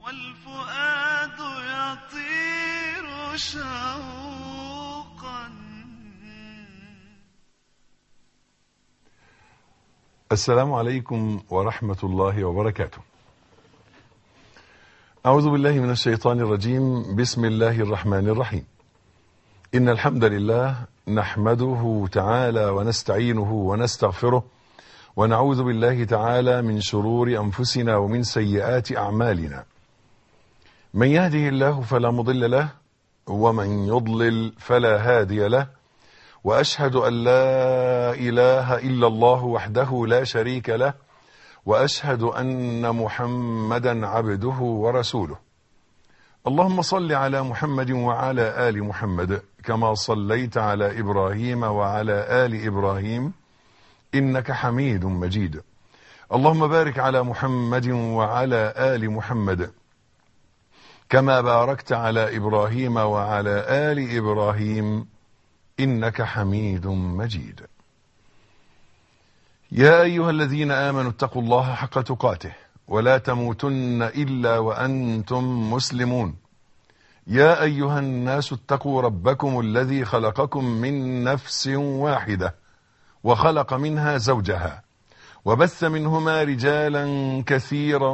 والفؤاد يطير شوقا السلام عليكم ورحمة الله وبركاته أعوذ بالله من الشيطان الرجيم بسم الله الرحمن الرحيم إن الحمد لله نحمده تعالى ونستعينه ونستغفره ونعوذ بالله تعالى من شرور أنفسنا ومن سيئات أعمالنا من يهده الله فلا مضل له ومن يضلل فلا هادي له وأشهد أن لا إله إلا الله وحده لا شريك له وأشهد أن محمدا عبده ورسوله اللهم صل على محمد وعلى آل محمد كما صليت على إبراهيم وعلى آل إبراهيم إنك حميد مجيد اللهم بارك على محمد وعلى آل محمد كما باركت على إبراهيم وعلى آل إبراهيم إنك حميد مجيد يا أيها الذين آمنوا اتقوا الله حق تقاته ولا تموتن إلا وأنتم مسلمون يا أيها الناس اتقوا ربكم الذي خلقكم من نفس واحدة وخلق منها زوجها وبث منهما رجالا كثيرا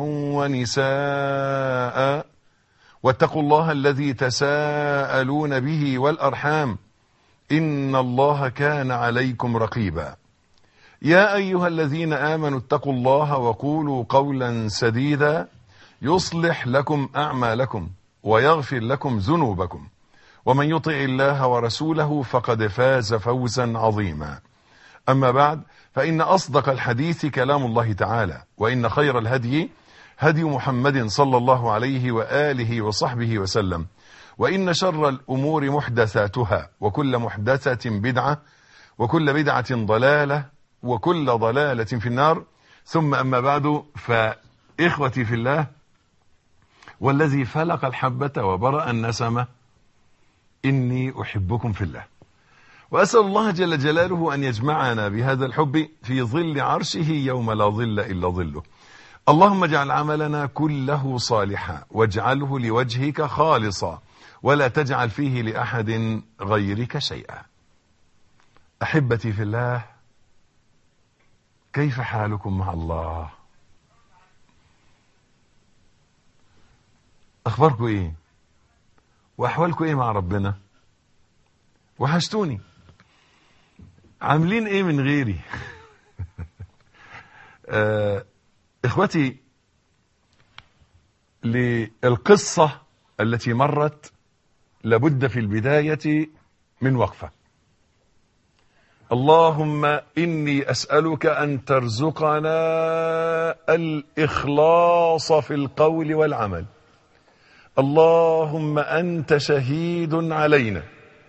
ونساء واتقوا الله الذي تساءلون به والأرحام إن الله كان عليكم رقيبا يا أيها الذين آمنوا اتقوا الله وقولوا قولا سديدا يصلح لكم أعمالكم ويغفر لكم ذنوبكم ومن يطع الله ورسوله فقد فاز فوزا عظيما أما بعد فإن أصدق الحديث كلام الله تعالى وإن خير الهدي هدي محمد صلى الله عليه وآله وصحبه وسلم وإن شر الأمور محدثاتها وكل محدثة بدعة وكل بدعة ضلالة وكل ضلالة في النار ثم أما بعد فإخوتي في الله والذي فلق الحبة وبرأ النسمة إني أحبكم في الله وأسأل الله جل جلاله أن يجمعنا بهذا الحب في ظل عرشه يوم لا ظل إلا ظله اللهم اجعل عملنا كله صالحا واجعله لوجهك خالصا ولا تجعل فيه لأحد غيرك شيئا أحبتي في الله كيف حالكم مع الله أخباركم إيه وأحوالكم إيه مع ربنا وحشتوني عاملين إيه من غيري آه إخوتي للقصة التي مرت لابد في البداية من وقفة اللهم إني أسألك أن ترزقنا الإخلاص في القول والعمل اللهم أنت شهيد علينا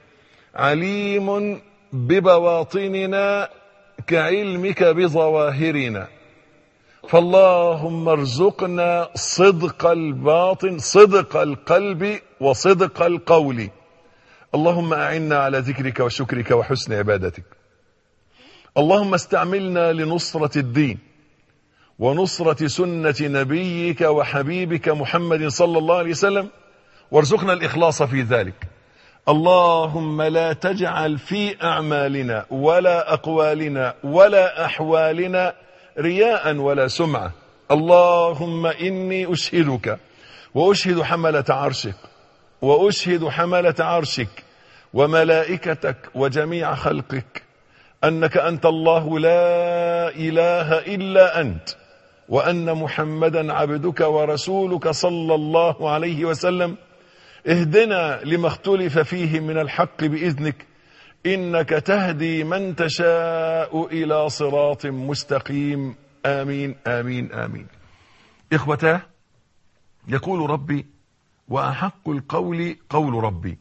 عليم ببواطننا كعلمك بظواهرنا فاللهم ارزقنا صدق الباطن صدق القلب وصدق القول اللهم أعنا على ذكرك وشكرك وحسن عبادتك اللهم استعملنا لنصرة الدين ونصرة سنة نبيك وحبيبك محمد صلى الله عليه وسلم وارزقنا الإخلاص في ذلك اللهم لا تجعل في أعمالنا ولا أقوالنا ولا أحوالنا رياء ولا سمعة اللهم إني أشهدك وأشهد حملة عرشك وأشهد حملة عرشك وملائكتك وجميع خلقك أنك أنت الله لا إله إلا أنت وأن محمدا عبدك ورسولك صلى الله عليه وسلم اهدنا لما اختلف فيه من الحق بإذنك إنك تهدي من تشاء إلى صراط مستقيم آمين آمين آمين إخوتاه يقول ربي وأحق القول قول ربي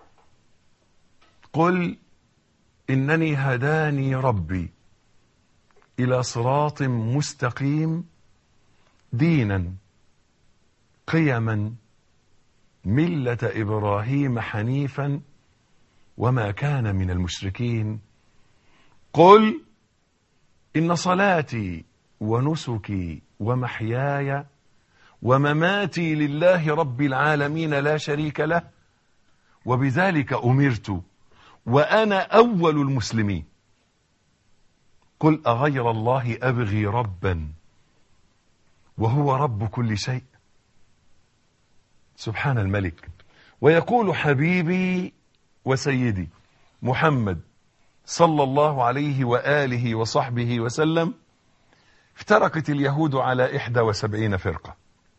قل إنني هداني ربي إلى صراط مستقيم دينا قيما ملة إبراهيم حنيفا وما كان من المشركين قل إن صلاتي ونسكي ومحياي ومماتي لله رب العالمين لا شريك له وبذلك أمرت وأنا أول المسلمين قل أغير الله أبغي ربا وهو رب كل شيء سبحان الملك ويقول حبيبي وسيدي محمد صلى الله عليه وآله وصحبه وسلم افترقت اليهود على إحدى وسبعين فرقة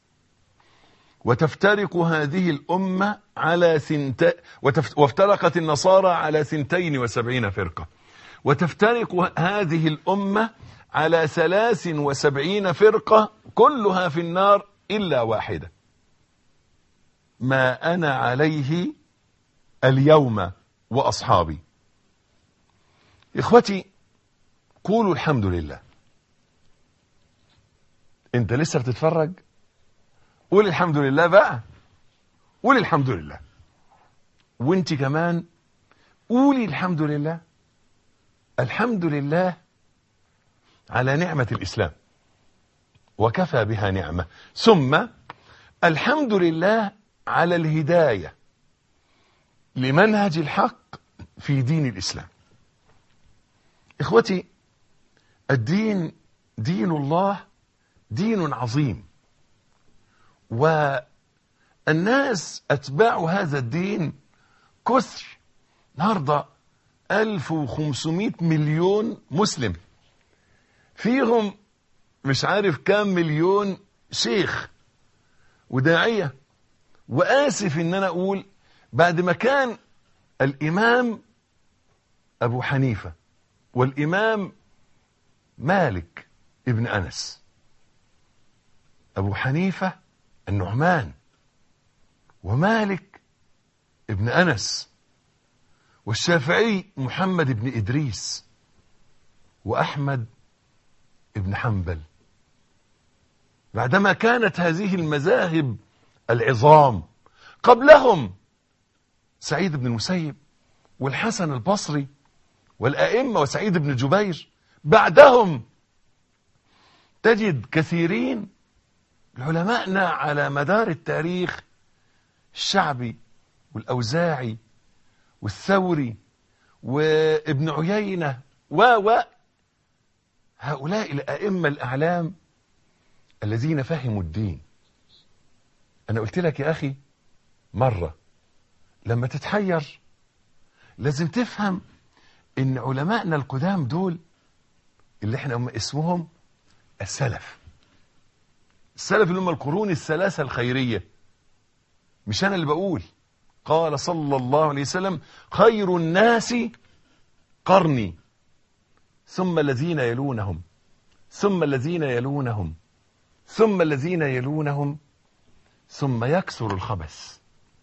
وتفترق هذه الأمة على ثنت وتفت... وافترقت النصارى على ثنتين وسبعين فرقة وتفترق هذه الأمة على ثلاث وسبعين فرقة كلها في النار إلا واحدة ما أنا عليه اليوم وأصحابي إخوتي قولوا الحمد لله انت لسه بتتفرج قول الحمد لله بقى قول الحمد لله وانت كمان قولي الحمد لله الحمد لله على نعمة الإسلام وكفى بها نعمة ثم الحمد لله على الهداية لمنهج الحق في دين الإسلام إخوتي الدين دين الله دين عظيم والناس أتباع هذا الدين كثر النهاردة 1500 مليون مسلم فيهم مش عارف كام مليون شيخ وداعية وآسف إن أنا أقول بعد ما كان الإمام أبو حنيفة والإمام مالك ابن أنس أبو حنيفة النعمان ومالك ابن أنس والشافعي محمد بن إدريس وأحمد ابن حنبل بعدما كانت هذه المذاهب العظام قبلهم سعيد بن المسيب والحسن البصري والأئمة وسعيد بن جبير بعدهم تجد كثيرين علماءنا على مدار التاريخ الشعبي والأوزاعي والثوري وابن عيينة و و هؤلاء الأئمة الأعلام الذين فهموا الدين أنا قلت لك يا أخي مرة لما تتحير لازم تفهم إن علمائنا القدام دول اللي احنا هم اسمهم السلف السلف اللي هم القرون الثلاثة الخيرية مش أنا اللي بقول قال صلى الله عليه وسلم خير الناس قرني ثم الذين يلونهم ثم الذين يلونهم ثم الذين يلونهم ثم يكثر الخبث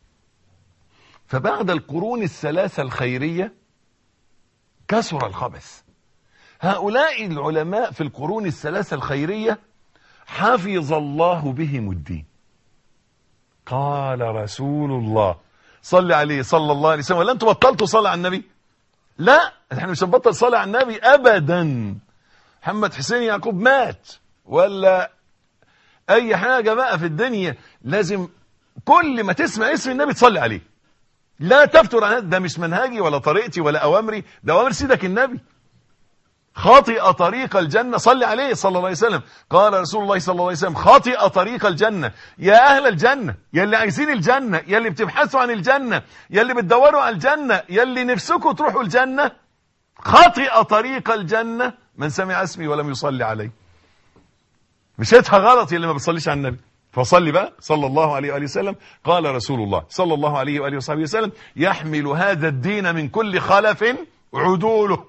فبعد القرون الثلاثة الخيرية كثر الخبث هؤلاء العلماء في القرون الثلاثة الخيرية حفظ الله بهم الدين قال رسول الله صلى عليه صلى الله عليه وسلم ولا انتم بطلتوا صلاة على النبي لا احنا مش هنبطل صلاة على النبي ابدا محمد حسين يعقوب مات ولا اي حاجة بقى في الدنيا لازم كل ما تسمع اسم النبي تصلي عليه لا تفتر عن ده مش منهجي ولا طريقتي ولا اوامري ده اوامر سيدك النبي خاطئ طريق الجنة صلي عليه صلى الله عليه وسلم قال رسول الله صلى الله عليه وسلم خاطئ طريق الجنة يا أهل الجنة يا اللي عايزين الجنة يا اللي بتبحثوا عن الجنة يا اللي بتدوروا على الجنة يا اللي نفسكم تروحوا الجنة خاطئ طريق الجنة من سمع اسمي ولم يصلي عليه مشيتها غلط يا اللي ما بتصليش على النبي فصلي بقى صلى الله عليه وآله وسلم قال رسول الله صلى الله عليه وآله وصحبه وسلم يحمل هذا الدين من كل خلف عدوله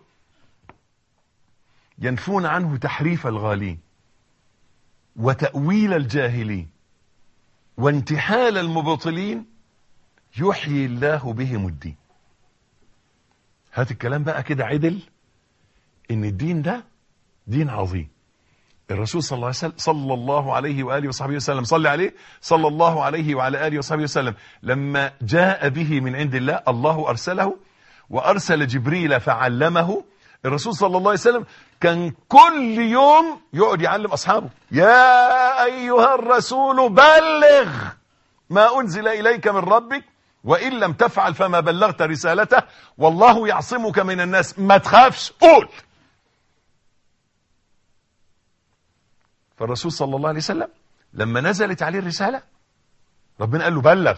ينفون عنه تحريف الغالين وتأويل الجاهلين وانتحال المبطلين يحيي الله بهم الدين هات الكلام بقى كده عدل ان الدين ده دين عظيم الرسول صلى الله عليه وسلم صلى الله عليه واله وصحبه وسلم صلى عليه صلى الله عليه وعلى اله وصحبه وسلم لما جاء به من عند الله الله ارسله وارسل جبريل فعلمه الرسول صلى الله عليه وسلم كان كل يوم يقعد يعلم أصحابه يا أيها الرسول بلغ ما أنزل إليك من ربك وإن لم تفعل فما بلغت رسالته والله يعصمك من الناس ما تخافش قول فالرسول صلى الله عليه وسلم لما نزلت عليه الرسالة ربنا قال له بلغ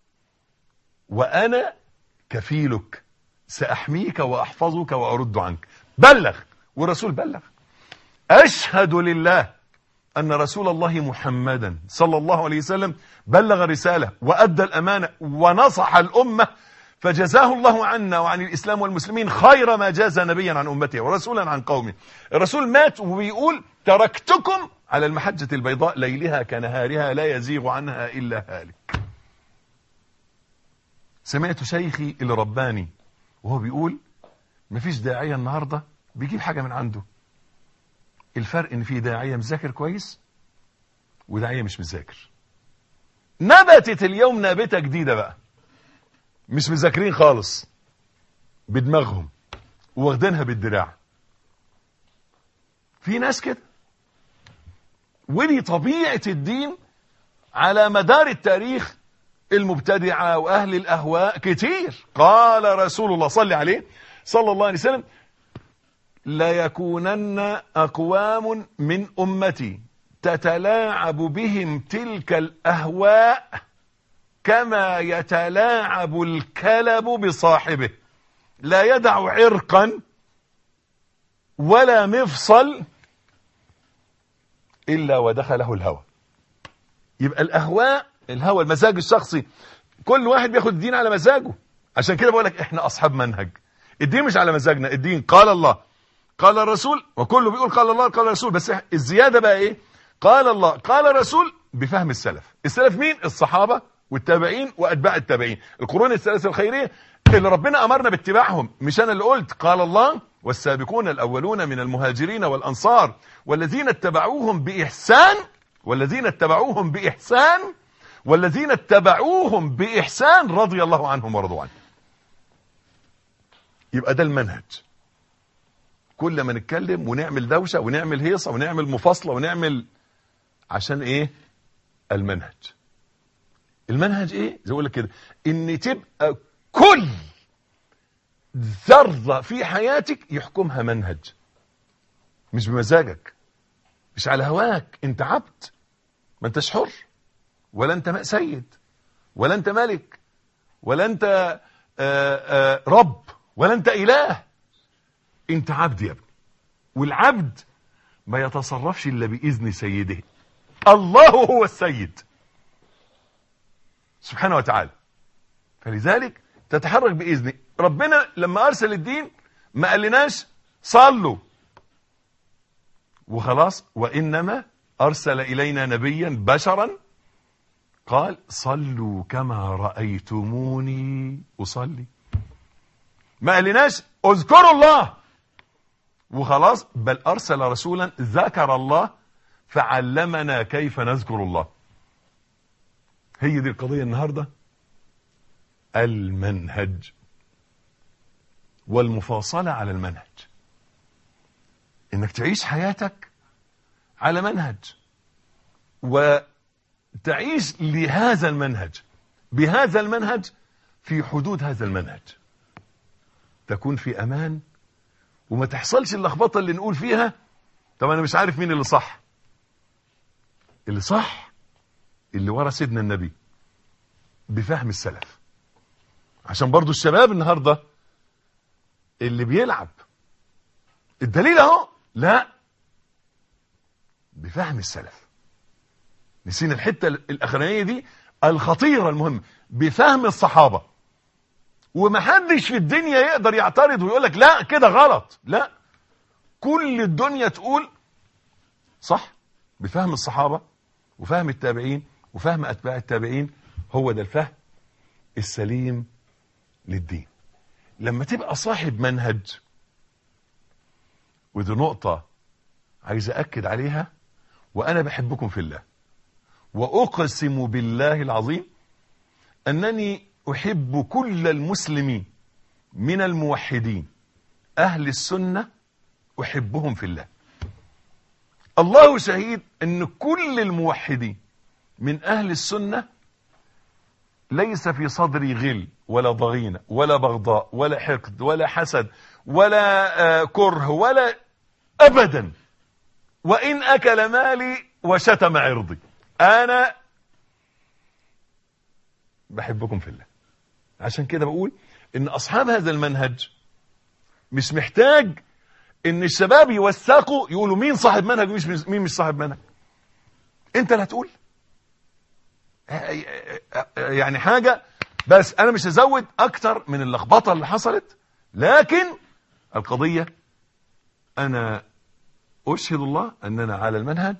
وأنا كفيلك سأحميك وأحفظك وأرد عنك بلغ والرسول بلغ أشهد لله أن رسول الله محمدا صلى الله عليه وسلم بلغ الرسالة وأدى الأمانة ونصح الأمة فجزاه الله عنا وعن الإسلام والمسلمين خير ما جاز نبيا عن أمته ورسولا عن قومه الرسول مات وبيقول تركتكم على المحجة البيضاء ليلها كنهارها لا يزيغ عنها إلا هالك سمعت شيخي اللي رباني وهو بيقول مفيش داعية النهاردة بيجيب حاجة من عنده الفرق ان في داعية مذاكر كويس وداعية مش مذاكر نبتت اليوم نابتة جديدة بقى مش مذاكرين خالص بدماغهم واخدينها بالدراع في ناس كده ودي طبيعة الدين على مدار التاريخ المبتدعة وأهل الأهواء كتير قال رسول الله صلى عليه صلى الله عليه وسلم لا يكونن أقوام من أمتي تتلاعب بهم تلك الأهواء كما يتلاعب الكلب بصاحبه لا يدع عرقا ولا مفصل إلا ودخله الهوى يبقى الأهواء الهوى المزاج الشخصي كل واحد بياخد الدين على مزاجه عشان كده بقول لك احنا أصحاب منهج الدين مش على مزاجنا الدين قال الله قال الرسول وكله بيقول قال الله قال الرسول بس الزيادة بقى ايه قال الله قال الرسول بفهم السلف السلف مين الصحابة والتابعين وأتباع التابعين القرون الثلاثة الخيرية اللي ربنا أمرنا باتباعهم مش أنا اللي قلت قال الله والسابقون الأولون من المهاجرين والأنصار والذين اتبعوهم بإحسان والذين اتبعوهم بإحسان والذين اتبعوهم بإحسان رضي الله عنهم ورضوا عنه يبقى ده المنهج كل ما نتكلم ونعمل دوشة ونعمل هيصة ونعمل مفاصلة ونعمل عشان ايه المنهج المنهج ايه زي اقول لك كده ان تبقى كل ذرة في حياتك يحكمها منهج مش بمزاجك مش على هواك انت عبد ما انتش حر ولا انت سيد ولا انت ملك ولا انت آآ آآ رب ولا انت اله انت عبد يا ابني والعبد ما يتصرفش الا باذن سيده الله هو السيد سبحانه وتعالى فلذلك تتحرك باذنه ربنا لما ارسل الدين ما قالناش صلوا وخلاص وانما ارسل الينا نبيا بشرا قال صلوا كما رايتموني اصلي ما قالناش اذكروا الله وخلاص بل ارسل رسولا ذكر الله فعلمنا كيف نذكر الله هي دي القضية النهاردة المنهج والمفاصلة على المنهج انك تعيش حياتك على منهج وتعيش لهذا المنهج بهذا المنهج في حدود هذا المنهج تكون في امان وما تحصلش اللخبطه اللي نقول فيها طب انا مش عارف مين اللي صح اللي صح اللي ورا سيدنا النبي بفهم السلف عشان برضو الشباب النهارده اللي بيلعب الدليل اهو لا بفهم السلف نسينا الحته الاخرانيه دي الخطيره المهمه بفهم الصحابه ومحدش في الدنيا يقدر يعترض ويقول لك لا كده غلط لا كل الدنيا تقول صح بفهم الصحابة وفهم التابعين وفهم أتباع التابعين هو ده الفهم السليم للدين لما تبقى صاحب منهج ودي نقطة عايز أكد عليها وأنا بحبكم في الله وأقسم بالله العظيم أنني أحب كل المسلمين من الموحدين أهل السنة أحبهم في الله الله شهيد أن كل الموحدين من أهل السنة ليس في صدري غل ولا ضغينة ولا بغضاء ولا حقد ولا حسد ولا آه كره ولا أبدا وإن أكل مالي وشتم عرضي أنا بحبكم في الله عشان كده بقول إن أصحاب هذا المنهج مش محتاج إن الشباب يوثقوا يقولوا مين صاحب منهج ومش مين مش صاحب منهج أنت اللي هتقول يعني حاجة بس أنا مش هزود أكتر من اللخبطة اللي حصلت لكن القضية أنا أشهد الله أننا على المنهج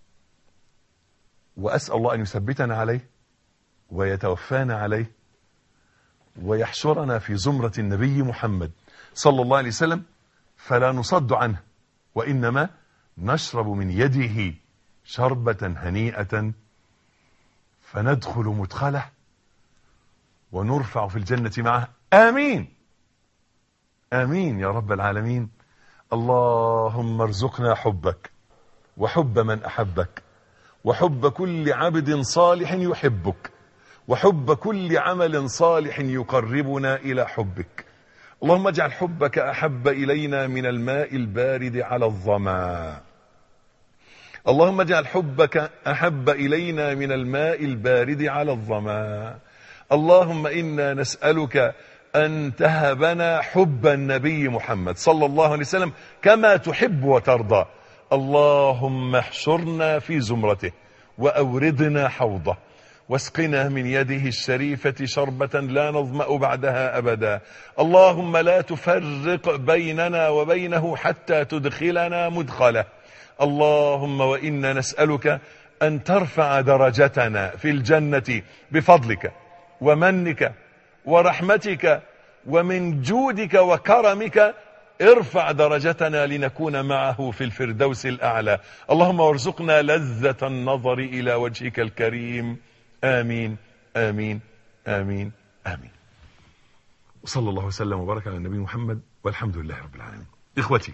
وأسأل الله أن يثبتنا عليه ويتوفانا عليه ويحشرنا في زمرة النبي محمد صلى الله عليه وسلم فلا نصد عنه وإنما نشرب من يده شربة هنيئة فندخل مدخله ونرفع في الجنة معه آمين آمين يا رب العالمين اللهم ارزقنا حبك وحب من أحبك وحب كل عبد صالح يحبك وحب كل عمل صالح يقربنا إلى حبك اللهم اجعل حبك أحب إلينا من الماء البارد على الظما اللهم اجعل حبك أحب إلينا من الماء البارد على الظما اللهم إنا نسألك أن تهبنا حب النبي محمد صلى الله عليه وسلم كما تحب وترضى اللهم احشرنا في زمرته وأوردنا حوضه واسقنا من يده الشريفة شربة لا نظمأ بعدها أبدا اللهم لا تفرق بيننا وبينه حتى تدخلنا مدخله اللهم وإنا نسألك أن ترفع درجتنا في الجنة بفضلك ومنك ورحمتك ومن جودك وكرمك ارفع درجتنا لنكون معه في الفردوس الأعلى اللهم وارزقنا لذة النظر إلى وجهك الكريم آمين آمين آمين آمين وصلى الله وسلم وبارك على النبي محمد والحمد لله رب العالمين إخوتي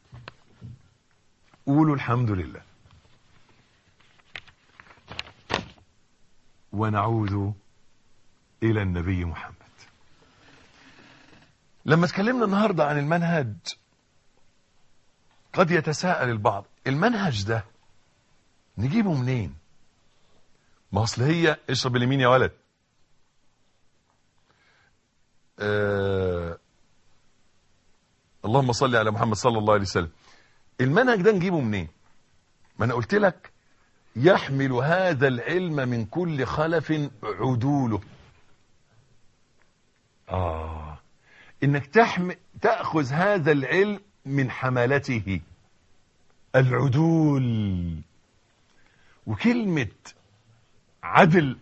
قولوا الحمد لله ونعود إلى النبي محمد لما اتكلمنا النهاردة عن المنهج قد يتساءل البعض المنهج ده نجيبه منين ما اصل هي اشرب اليمين يا ولد آه اللهم صل على محمد صلى الله عليه وسلم المنهج ده نجيبه منين ما انا قلت لك يحمل هذا العلم من كل خلف عدوله آه إنك تحم... تأخذ هذا العلم من حملته العدول وكلمة عدل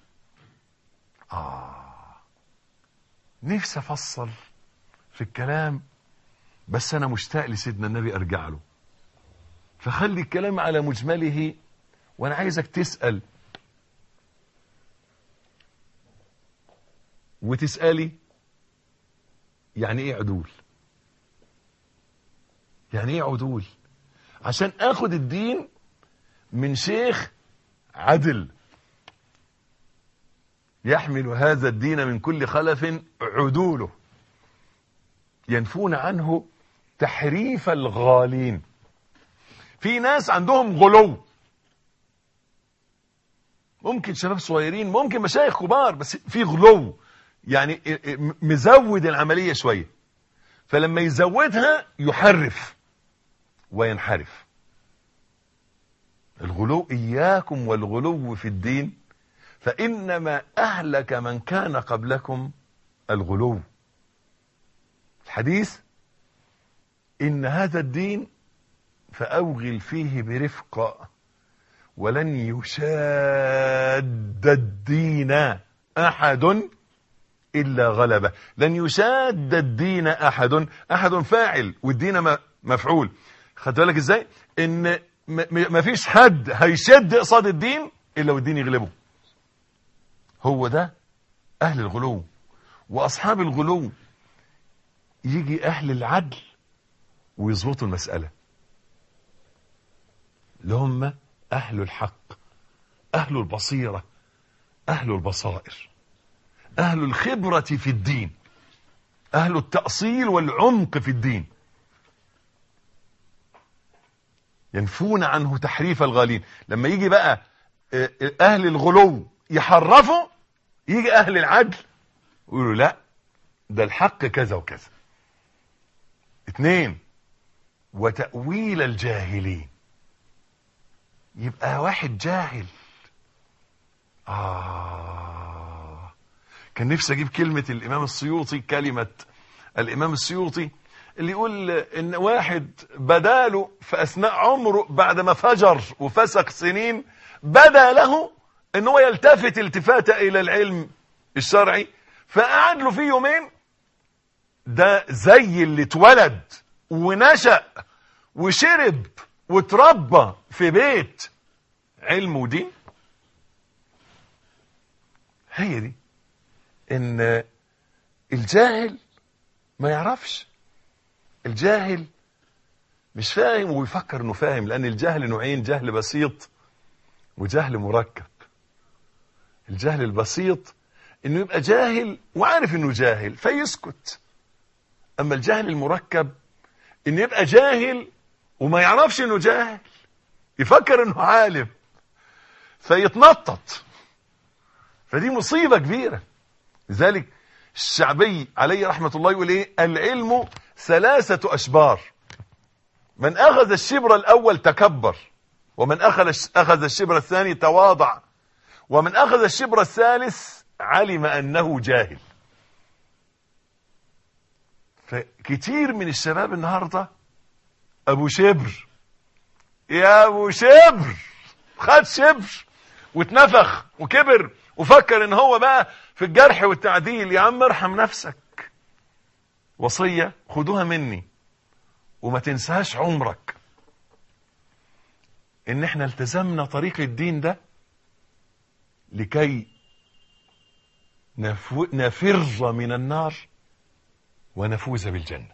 آه نفسي أفصل في الكلام بس أنا مشتاق لسيدنا النبي أرجع له فخلي الكلام على مجمله وأنا عايزك تسأل وتسألي يعني ايه عدول يعني ايه عدول عشان اخد الدين من شيخ عدل يحمل هذا الدين من كل خلف عدوله ينفون عنه تحريف الغالين في ناس عندهم غلو ممكن شباب صغيرين ممكن مشايخ كبار بس في غلو يعني مزود العملية شوية فلما يزودها يحرف وينحرف الغلو إياكم والغلو في الدين فإنما أهلك من كان قبلكم الغلو الحديث إن هذا الدين فأوغل فيه برفق ولن يشاد الدين أحد إلا غلبه لن يشاد الدين أحد أحد فاعل والدين مفعول خدت بالك إزاي إن ما فيش حد هيشد قصاد الدين إلا والدين يغلبه هو ده أهل الغلو وأصحاب الغلو يجي اهل العدل ويظبطوا المسألة اللي هم اهل الحق اهل البصيرة اهل البصائر اهل الخبرة في الدين اهل التأصيل والعمق في الدين ينفون عنه تحريف الغالين لما يجي بقى آه، آه، اهل الغلو يحرفوا يجي اهل العدل ويقولوا لا ده الحق كذا وكذا اتنين وتأويل الجاهلين يبقى واحد جاهل آه كان نفسي أجيب كلمة الإمام السيوطي كلمة الإمام السيوطي اللي يقول إن واحد بداله في أثناء عمره بعد ما فجر وفسق سنين بدا له إن هو يلتفت التفاتة إلى العلم الشرعي فقعد له فيه يومين ده زي اللي اتولد ونشأ وشرب وتربى في بيت علم ودين هي دي ان الجاهل ما يعرفش الجاهل مش فاهم ويفكر انه فاهم لان الجهل نوعين جهل بسيط وجهل مركب الجهل البسيط انه يبقى جاهل وعارف انه جاهل فيسكت اما الجهل المركب انه يبقى جاهل وما يعرفش انه جاهل يفكر انه عالم فيتنطط فدي مصيبة كبيرة لذلك الشعبي عليه رحمة الله يقول ايه العلم ثلاثة اشبار من اخذ الشبر الاول تكبر ومن اخذ اخذ الشبر الثاني تواضع ومن اخذ الشبر الثالث علم انه جاهل فكتير من الشباب النهاردة ابو شبر يا ابو شبر خد شبر واتنفخ وكبر وفكر ان هو بقى في الجرح والتعديل يا عم ارحم نفسك وصية خدوها مني وما تنساش عمرك ان احنا التزمنا طريق الدين ده لكي نفو نفر من النار ونفوز بالجنة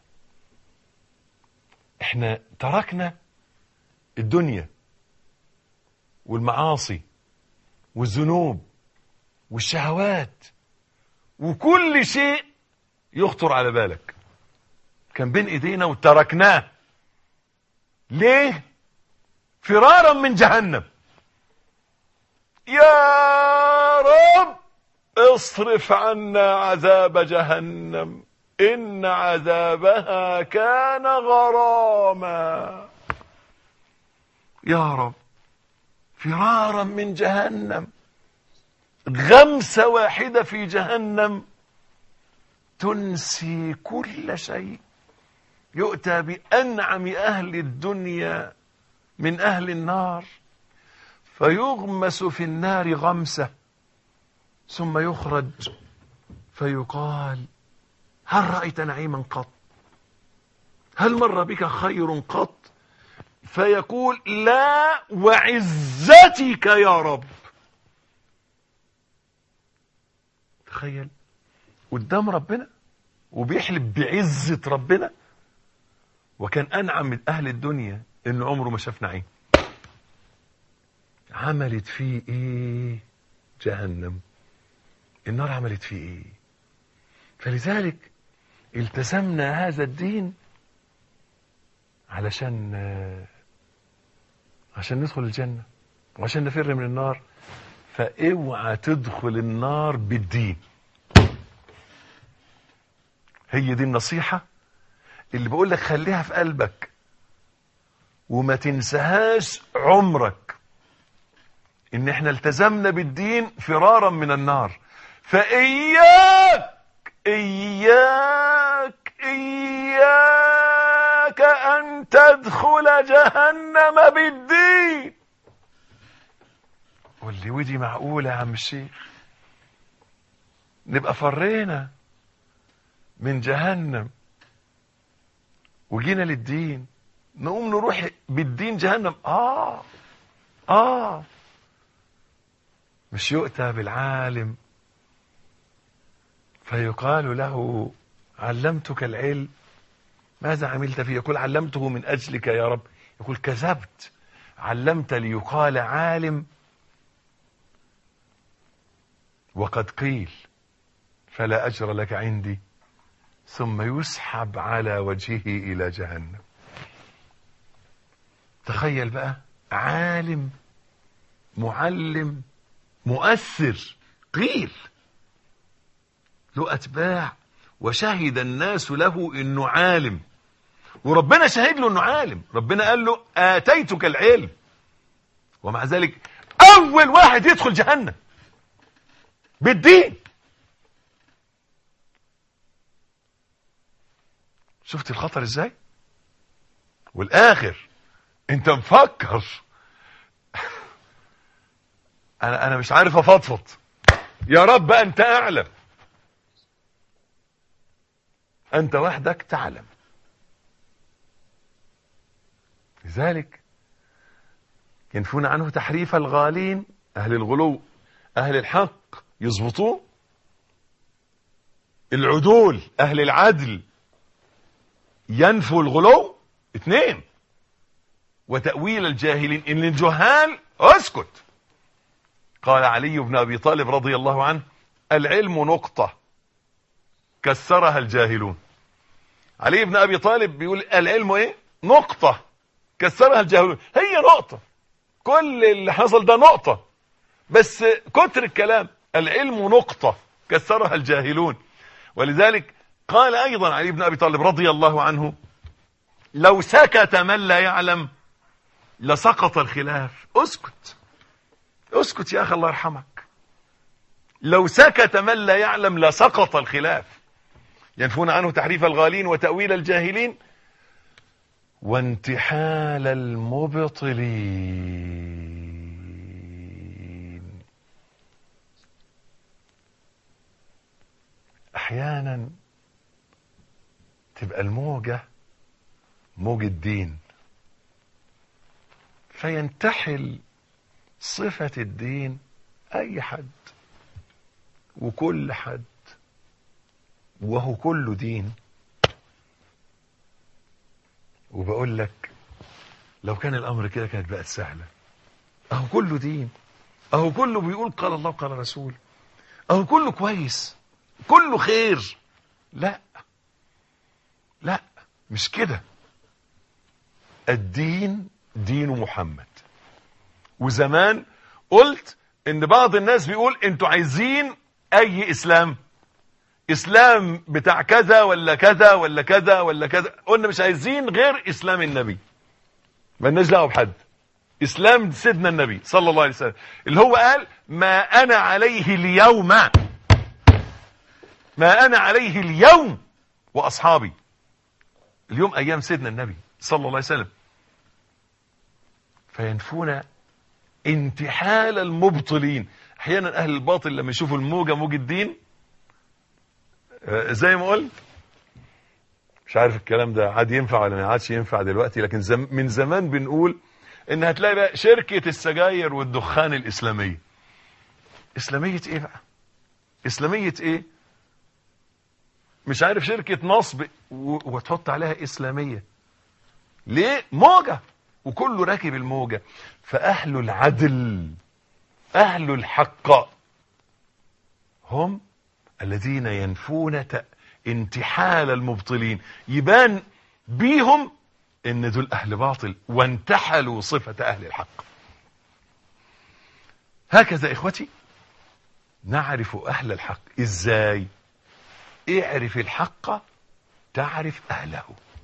احنا تركنا الدنيا والمعاصي والذنوب والشهوات وكل شيء يخطر على بالك كان بين ايدينا وتركناه ليه فرارا من جهنم يا رب اصرف عنا عذاب جهنم ان عذابها كان غراما يا رب فرارا من جهنم غمسة واحدة في جهنم تنسي كل شيء يؤتى بأنعم أهل الدنيا من أهل النار فيغمس في النار غمسة ثم يخرج فيقال هل رأيت نعيما قط هل مر بك خير قط فيقول لا وعزتك يا رب تخيل قدام ربنا وبيحلف بعزة ربنا وكان أنعم من أهل الدنيا إن عمره ما شاف نعيم عملت فيه إيه جهنم النار عملت فيه إيه فلذلك التزمنا هذا الدين علشان عشان ندخل الجنة وعشان نفر من النار فاوعى تدخل النار بالدين هي دي النصيحة اللي بقول لك خليها في قلبك وما تنساهاش عمرك ان احنا التزمنا بالدين فرارا من النار فاياك اياك اياك ان تدخل جهنم بالدين واللي ودي معقولة يا عم الشيخ نبقى فرينا من جهنم وجينا للدين نقوم نروح بالدين جهنم اه اه مش يؤتى بالعالم فيقال له علمتك العلم ماذا عملت فيه يقول علمته من أجلك يا رب يقول كذبت علمت ليقال عالم وقد قيل فلا أجر لك عندي ثم يسحب على وجهه إلى جهنم تخيل بقى عالم معلم مؤثر قيل له أتباع وشهد الناس له انه عالم وربنا شهد له انه عالم ربنا قال له اتيتك العلم ومع ذلك اول واحد يدخل جهنم بالدين شفت الخطر ازاي والاخر انت مفكر انا انا مش عارف افضفض يا رب انت اعلم أنت وحدك تعلم لذلك ينفون عنه تحريف الغالين أهل الغلو أهل الحق يظبطوه العدول أهل العدل ينفوا الغلو اثنين وتأويل الجاهلين إن الجهال اسكت قال علي بن أبي طالب رضي الله عنه العلم نقطة كسرها الجاهلون علي بن ابي طالب بيقول العلم ايه نقطة كسرها الجاهلون هي نقطة كل اللي حصل ده نقطة بس كتر الكلام العلم نقطة كسرها الجاهلون ولذلك قال ايضا علي بن ابي طالب رضي الله عنه لو سكت من لا يعلم لسقط الخلاف اسكت اسكت يا اخي الله يرحمك لو سكت من لا يعلم لسقط الخلاف ينفون عنه تحريف الغالين وتأويل الجاهلين وانتحال المبطلين احيانا تبقى الموجة موج الدين فينتحل صفة الدين اي حد وكل حد وهو كله دين وبقول لك لو كان الامر كده كانت بقت سهله اهو كله دين اهو كله بيقول قال الله قال رسول اهو كله كويس كله خير لا لا مش كده الدين دين محمد وزمان قلت ان بعض الناس بيقول انتوا عايزين اي اسلام اسلام بتاع كذا ولا كذا ولا كذا ولا كذا قلنا مش عايزين غير اسلام النبي مالناش دعوه بحد اسلام سيدنا النبي صلى الله عليه وسلم اللي هو قال ما انا عليه اليوم ما انا عليه اليوم واصحابي اليوم ايام سيدنا النبي صلى الله عليه وسلم فينفون انتحال المبطلين احيانا اهل الباطل لما يشوفوا الموجه موج الدين زي ما قلت مش عارف الكلام ده عاد ينفع ولا ما عادش ينفع دلوقتي لكن زم من زمان بنقول ان هتلاقي بقى شركة السجاير والدخان الاسلامية اسلامية ايه بقى اسلامية ايه مش عارف شركة نصب وتحط عليها اسلامية ليه موجة وكله راكب الموجة فاهل العدل اهل الحق هم الذين ينفون انتحال المبطلين يبان بيهم ان دول اهل باطل وانتحلوا صفة اهل الحق هكذا اخوتي نعرف اهل الحق ازاي اعرف الحق تعرف اهله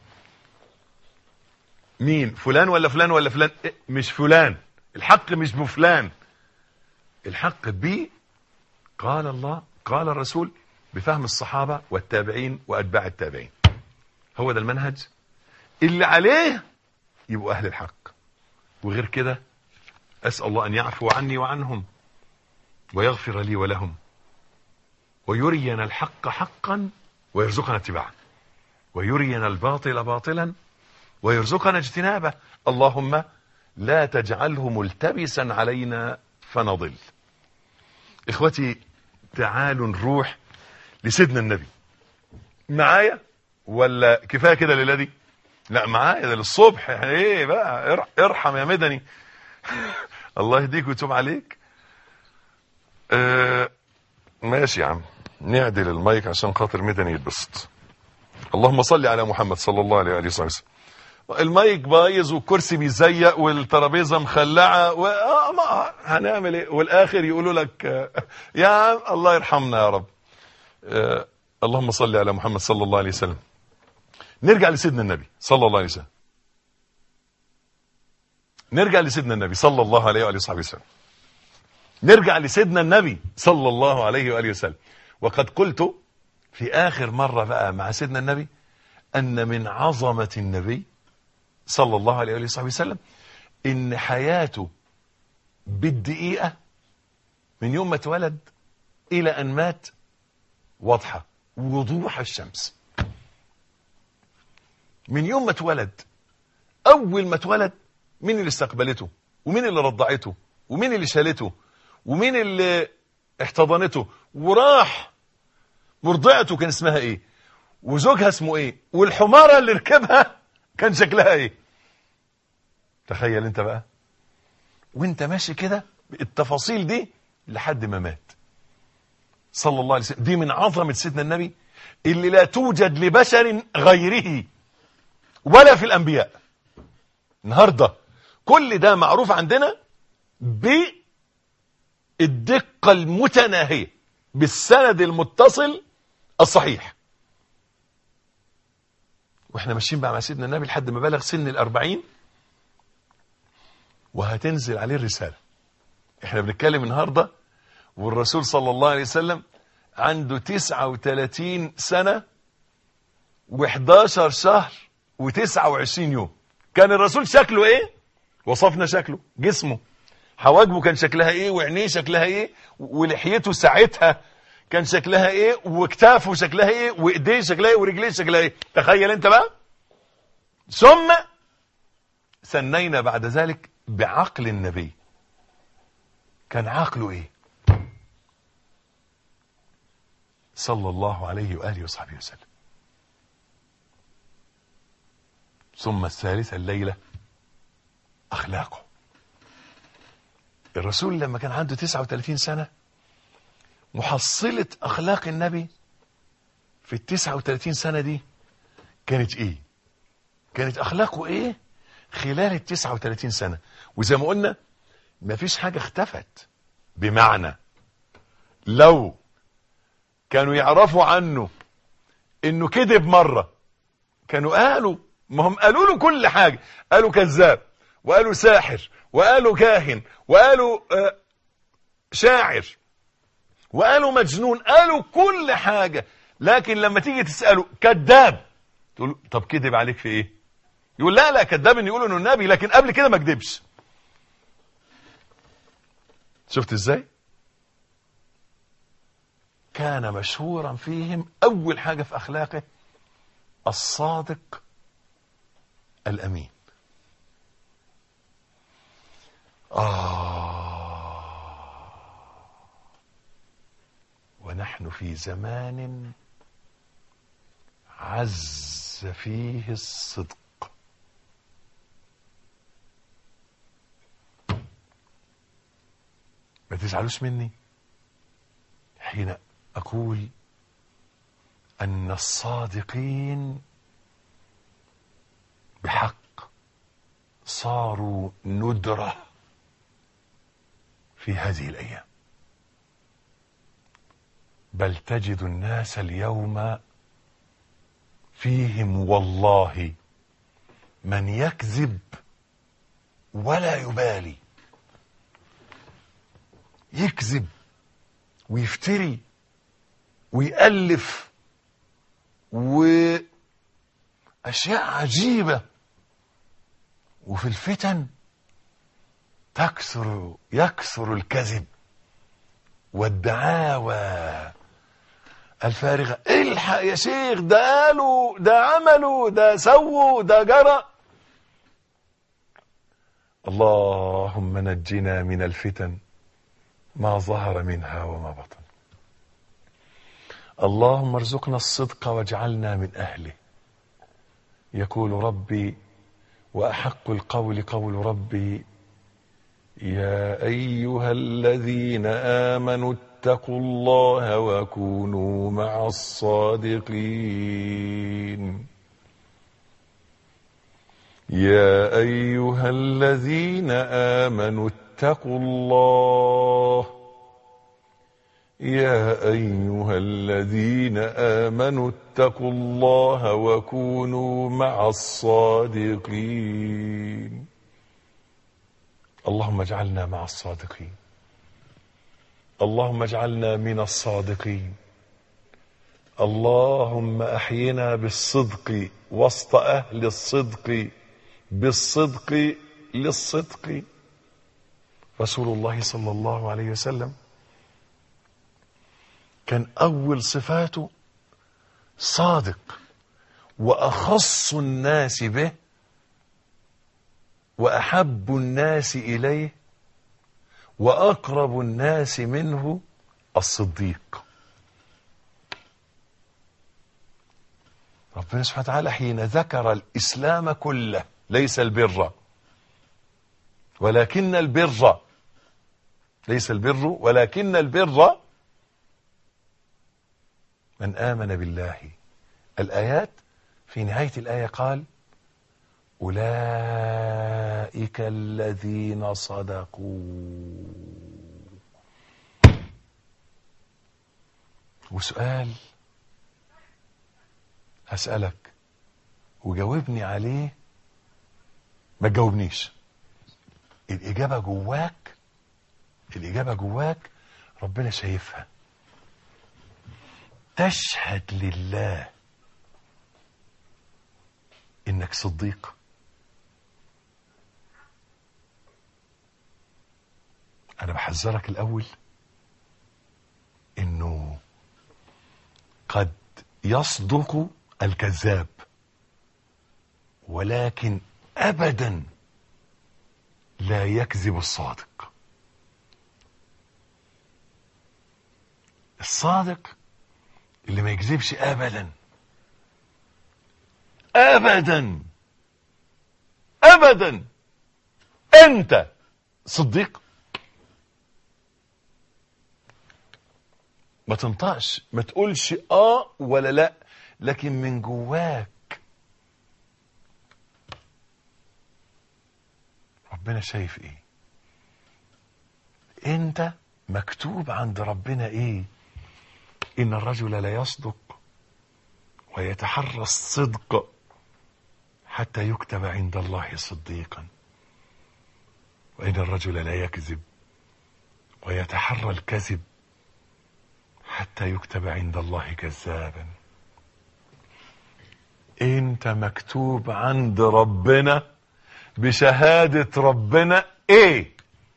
مين فلان ولا فلان ولا فلان إيه؟ مش فلان الحق مش بفلان الحق بي قال الله قال الرسول بفهم الصحابة والتابعين وأتباع التابعين هو ده المنهج اللي عليه يبقوا أهل الحق وغير كده أسأل الله أن يعفو عني وعنهم ويغفر لي ولهم ويرينا الحق حقا ويرزقنا اتباعه ويرينا الباطل باطلا ويرزقنا اجتنابه اللهم لا تجعله ملتبسا علينا فنضل اخوتي تعالوا نروح لسيدنا النبي معايا ولا كفايه كده الليله دي لا معايا ده للصبح يعني ايه بقى ار- ارحم يا مدني الله يهديك ويتوب عليك آه ماشي يا عم نعدل المايك عشان خاطر مدني يتبسط اللهم صل على محمد صلى الله عليه وآله وسلم المايك بايظ والكرسي بيزيق والترابيزه مخلعه و... آه ما هنعمل ايه والاخر يقولوا لك آه، يا عم الله يرحمنا يا رب آه اللهم صل على محمد صلى الله عليه وسلم نرجع لسيدنا النبي صلى الله عليه وسلم نرجع لسيدنا النبي صلى الله عليه وآله وصحبه وسلم نرجع لسيدنا النبي صلى الله عليه وآله وسلم وقد قلت في آخر مرة بقى مع سيدنا النبي أن من عظمة النبي صلى الله عليه وآله وصحبه وسلم إن حياته بالدقيقة من يوم ما اتولد إلى أن مات واضحة وضوح الشمس من يوم ما اتولد أول ما اتولد مين اللي استقبلته ومين اللي رضعته ومين اللي شالته ومين اللي احتضنته وراح مرضعته كان اسمها ايه وزوجها اسمه ايه والحمارة اللي ركبها كان شكلها ايه تخيل انت بقى وانت ماشي كده التفاصيل دي لحد ما مات صلى الله عليه وسلم دي من عظمة سيدنا النبي اللي لا توجد لبشر غيره ولا في الانبياء النهارده كل ده معروف عندنا بالدقة المتناهية بالسند المتصل الصحيح واحنا ماشيين بقى مع سيدنا النبي لحد ما بلغ سن الأربعين وهتنزل عليه الرسالة احنا بنتكلم النهاردة والرسول صلى الله عليه وسلم عنده تسعة وثلاثين سنة و11 شهر و29 يوم كان الرسول شكله ايه وصفنا شكله جسمه حواجبه كان شكلها ايه وعينيه شكلها ايه ولحيته ساعتها كان شكلها ايه وكتافه شكلها ايه وايديه شكلها ايه ورجليه شكلها ايه تخيل انت بقى ثم ثنينا بعد ذلك بعقل النبي كان عقله ايه صلى الله عليه واله وصحبه وسلم ثم الثالثة الليلة أخلاقه الرسول لما كان عنده 39 سنة محصلة أخلاق النبي في ال 39 سنة دي كانت إيه؟ كانت أخلاقه إيه؟ خلال ال 39 سنة وزي ما قلنا مفيش حاجة اختفت بمعنى لو كانوا يعرفوا عنه انه كذب مرة كانوا قالوا ما هم قالوا له كل حاجة قالوا كذاب وقالوا ساحر وقالوا كاهن وقالوا آه شاعر وقالوا مجنون قالوا كل حاجة لكن لما تيجي تسأله كذاب تقول له، طب كذب عليك في ايه يقول لا لا كذاب ان يقولوا انه النبي لكن قبل كده ما كذبش شفت ازاي كان مشهورا فيهم اول حاجة في اخلاقه الصادق الامين آه ونحن في زمان عز فيه الصدق ما تزعلوش مني حين أقول أن الصادقين بحق صاروا ندرة في هذه الأيام بل تجد الناس اليوم فيهم والله من يكذب ولا يبالي يكذب ويفتري ويألف وأشياء عجيبة وفي الفتن تكثر يكثر الكذب والدعاوى الفارغة الحق يا شيخ ده قالوا ده عملوا ده سووا ده جرى اللهم نجنا من الفتن ما ظهر منها وما بطن اللهم ارزقنا الصدق واجعلنا من أهله يقول ربي وأحق القول قول ربي يا أيها الذين آمنوا اتقوا الله وكونوا مع الصادقين يا أيها الذين آمنوا اتقوا الله يا أيها الذين آمنوا اتقوا الله وكونوا مع الصادقين اللهم اجعلنا مع الصادقين اللهم اجعلنا من الصادقين اللهم احينا بالصدق وسط اهل الصدق بالصدق للصدق رسول الله صلى الله عليه وسلم كان اول صفاته صادق واخص الناس به واحب الناس اليه واقرب الناس منه الصديق ربنا سبحانه وتعالى حين ذكر الاسلام كله ليس البر ولكن البر ليس البر ولكن البر من امن بالله الايات في نهايه الايه قال أولئك الذين صدقوا وسؤال هسألك وجاوبني عليه ما تجاوبنيش الإجابة جواك الإجابة جواك ربنا شايفها تشهد لله إنك صديق انا بحذرك الاول انه قد يصدق الكذاب ولكن ابدا لا يكذب الصادق الصادق اللي ما يكذبش ابدا ابدا ابدا انت صديق ما تنطقش ما تقولش اه ولا لا لكن من جواك ربنا شايف ايه انت مكتوب عند ربنا ايه ان الرجل لا يصدق ويتحرى الصدق حتى يكتب عند الله صديقا وان الرجل لا يكذب ويتحرى الكذب حتى يكتب عند الله كذابا انت مكتوب عند ربنا بشهادة ربنا ايه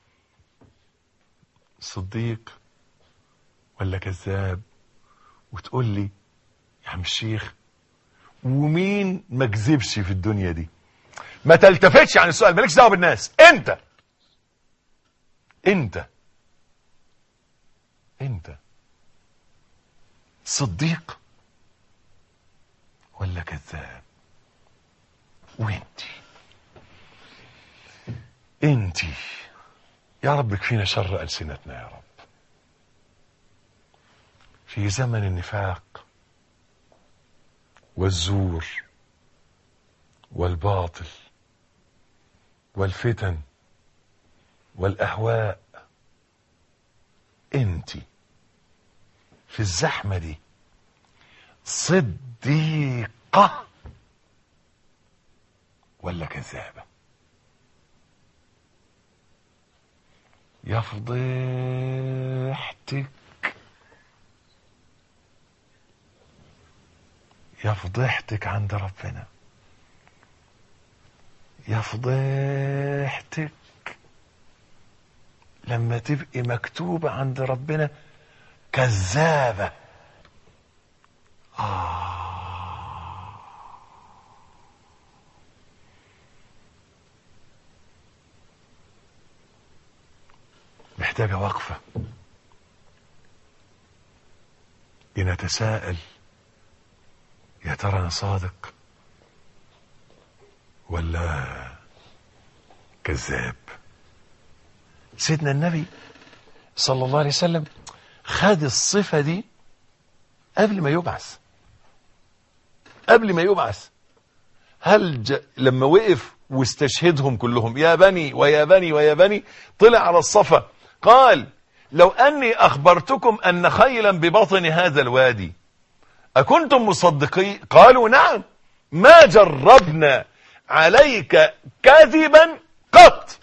صديق ولا كذاب وتقول لي يا عم الشيخ ومين ما كذبش في الدنيا دي ما تلتفتش عن السؤال مالكش دعوه بالناس انت انت انت صديق ولا كذاب وانتي انتي يا رب كفينا شر ألسنتنا يا رب في زمن النفاق والزور والباطل والفتن والأهواء انتي في الزحمة دي صديقة ولا كذابة يا فضيحتك يا فضيحتك عند ربنا يا فضيحتك لما تبقي مكتوبة عند ربنا كذابة آه. محتاجة وقفة لنتساءل يا ترى انا صادق ولا كذاب سيدنا النبي صلى الله عليه وسلم خد الصفة دي قبل ما يبعث قبل ما يبعث هل ج... لما وقف واستشهدهم كلهم يا بني ويا بني ويا بني طلع على الصفا قال لو أني أخبرتكم أن خيلا ببطن هذا الوادي أكنتم مصدقين قالوا نعم ما جربنا عليك كذبا قط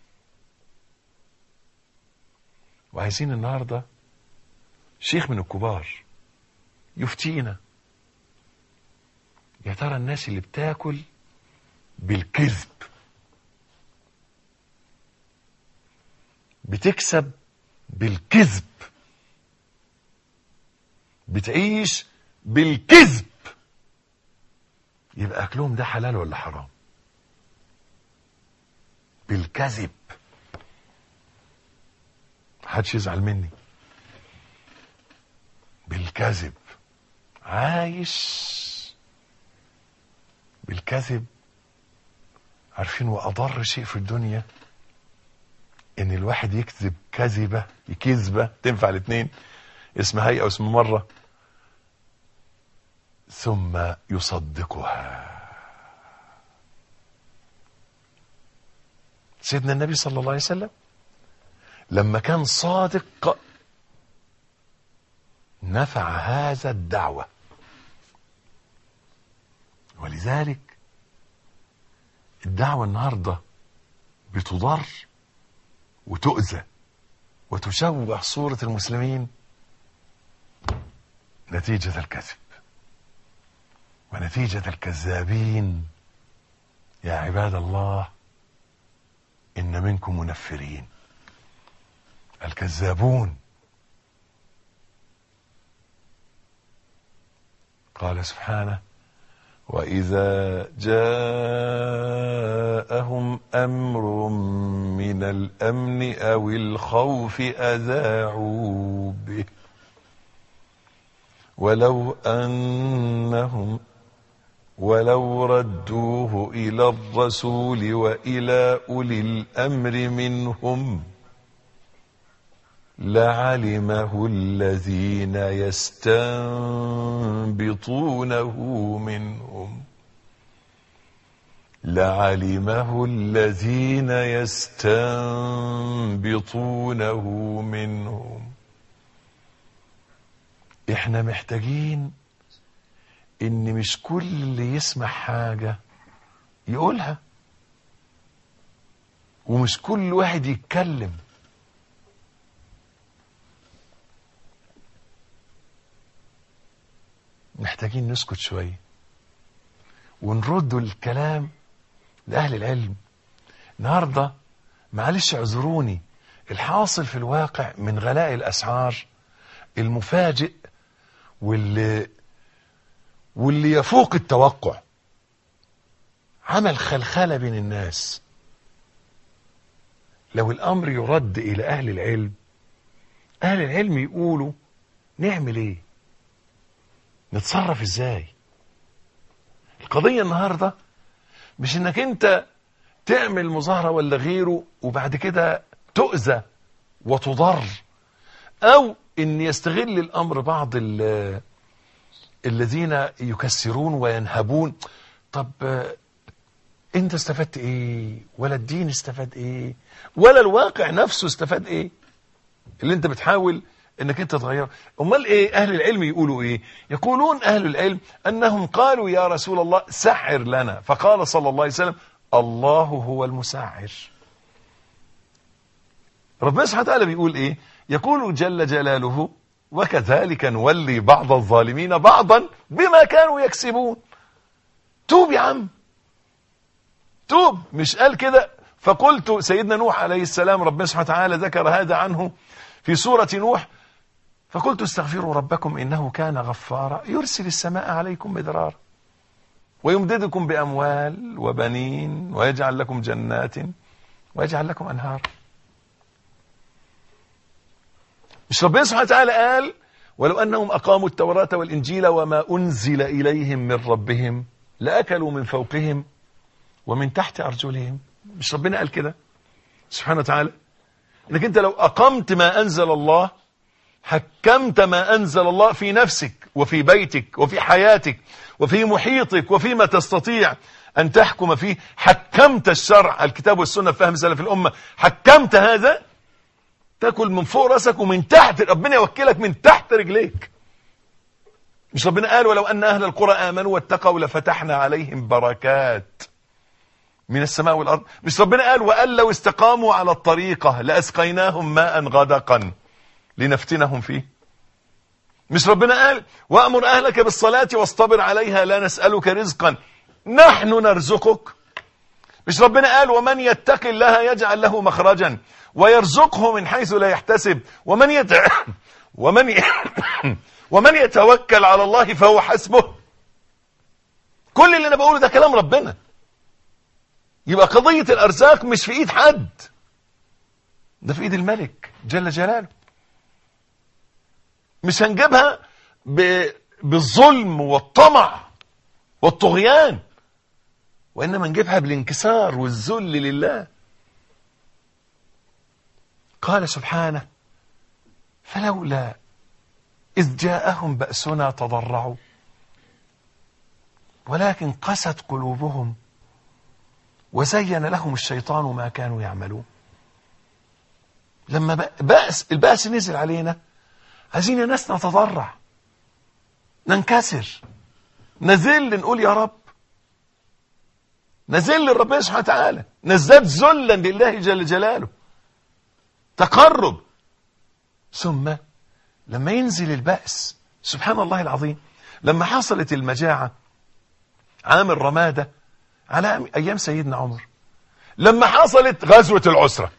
وعايزين النهاردة شيخ من الكبار يفتينا يا ترى الناس اللي بتاكل بالكذب بتكسب بالكذب بتعيش بالكذب يبقى اكلهم ده حلال ولا حرام بالكذب محدش يزعل مني بالكذب عايش بالكذب عارفين واضر شيء في الدنيا ان الواحد يكذب كذبه كذبه تنفع الاثنين اسم هيئه واسم مره ثم يصدقها سيدنا النبي صلى الله عليه وسلم لما كان صادق نفع هذا الدعوة ولذلك الدعوة النهاردة بتضر وتؤذى وتشوه صورة المسلمين نتيجة الكذب ونتيجة الكذابين يا عباد الله إن منكم منفرين الكذابون قال سبحانه وإذا جاءهم أمر من الأمن أو الخوف أذاعوا به ولو أنهم ولو ردوه إلى الرسول وإلى أولي الأمر منهم لعلمه الذين يستنبطونه منهم لعلمه الذين يستنبطونه منهم احنا محتاجين ان مش كل اللي يسمع حاجة يقولها ومش كل واحد يتكلم محتاجين نسكت شوية ونرد الكلام لأهل العلم النهاردة معلش اعذروني الحاصل في الواقع من غلاء الأسعار المفاجئ واللي واللي يفوق التوقع عمل خلخلة بين الناس لو الأمر يرد إلى أهل العلم أهل العلم يقولوا نعمل إيه نتصرف إزاي القضية النهاردة مش إنك أنت تعمل مظاهرة ولا غيره وبعد كده تؤذى وتضر أو إن يستغل الأمر بعض ال الذين يكسرون وينهبون طب انت استفدت ايه ولا الدين استفاد ايه ولا الواقع نفسه استفاد ايه اللي انت بتحاول انك انت تغيره امال ايه اهل العلم يقولوا ايه يقولون اهل العلم انهم قالوا يا رسول الله سحر لنا فقال صلى الله عليه وسلم الله هو المسحر ربنا سبحانه وتعالى بيقول ايه يقول جل جلاله وكذلك نولي بعض الظالمين بعضا بما كانوا يكسبون توب يا عم توب مش قال كده فقلت سيدنا نوح عليه السلام ربنا سبحانه وتعالى ذكر هذا عنه في سورة نوح فقلت استغفروا ربكم إنه كان غفارا يرسل السماء عليكم مدرارا ويمددكم بأموال وبنين ويجعل لكم جنات ويجعل لكم أنهار مش ربنا سبحانه وتعالى قال ولو أنهم أقاموا التوراة والإنجيل وما أنزل إليهم من ربهم لأكلوا من فوقهم ومن تحت أرجلهم مش ربنا قال كده سبحانه وتعالى انك انت لو اقمت ما انزل الله حكمت ما انزل الله في نفسك وفي بيتك وفي حياتك وفي محيطك وفيما تستطيع ان تحكم فيه حكمت الشرع الكتاب والسنه في فهم سلف الامه حكمت هذا تاكل من فوق راسك ومن تحت ربنا يوكلك من تحت رجليك مش ربنا قال ولو ان اهل القرى امنوا واتقوا لفتحنا عليهم بركات من السماء والأرض مش ربنا قال وقال لو استقاموا على الطريقة لأسقيناهم ماء غدقا لنفتنهم فيه مش ربنا قال وأمر أهلك بالصلاة واصطبر عليها لا نسألك رزقا نحن نرزقك مش ربنا قال ومن يتق الله يجعل له مخرجا ويرزقه من حيث لا يحتسب ومن يت... ومن ي... ومن يتوكل على الله فهو حسبه كل اللي انا بقوله ده كلام ربنا يبقى قضية الأرزاق مش في إيد حد ده في إيد الملك جل جلاله مش هنجيبها ب... بالظلم والطمع والطغيان وإنما نجيبها بالانكسار والذل لله قال سبحانه فلولا إذ جاءهم بأسنا تضرعوا ولكن قست قلوبهم وزين لهم الشيطان ما كانوا يعملون لما بأس البأس نزل علينا عايزين الناس نتضرع ننكسر نزل نقول يا رب نزل لربنا سبحانه وتعالى نزداد ذلا لله جل جلاله تقرب ثم لما ينزل البأس سبحان الله العظيم لما حصلت المجاعة عام الرمادة على أيام سيدنا عمر لما حصلت غزوة العسرة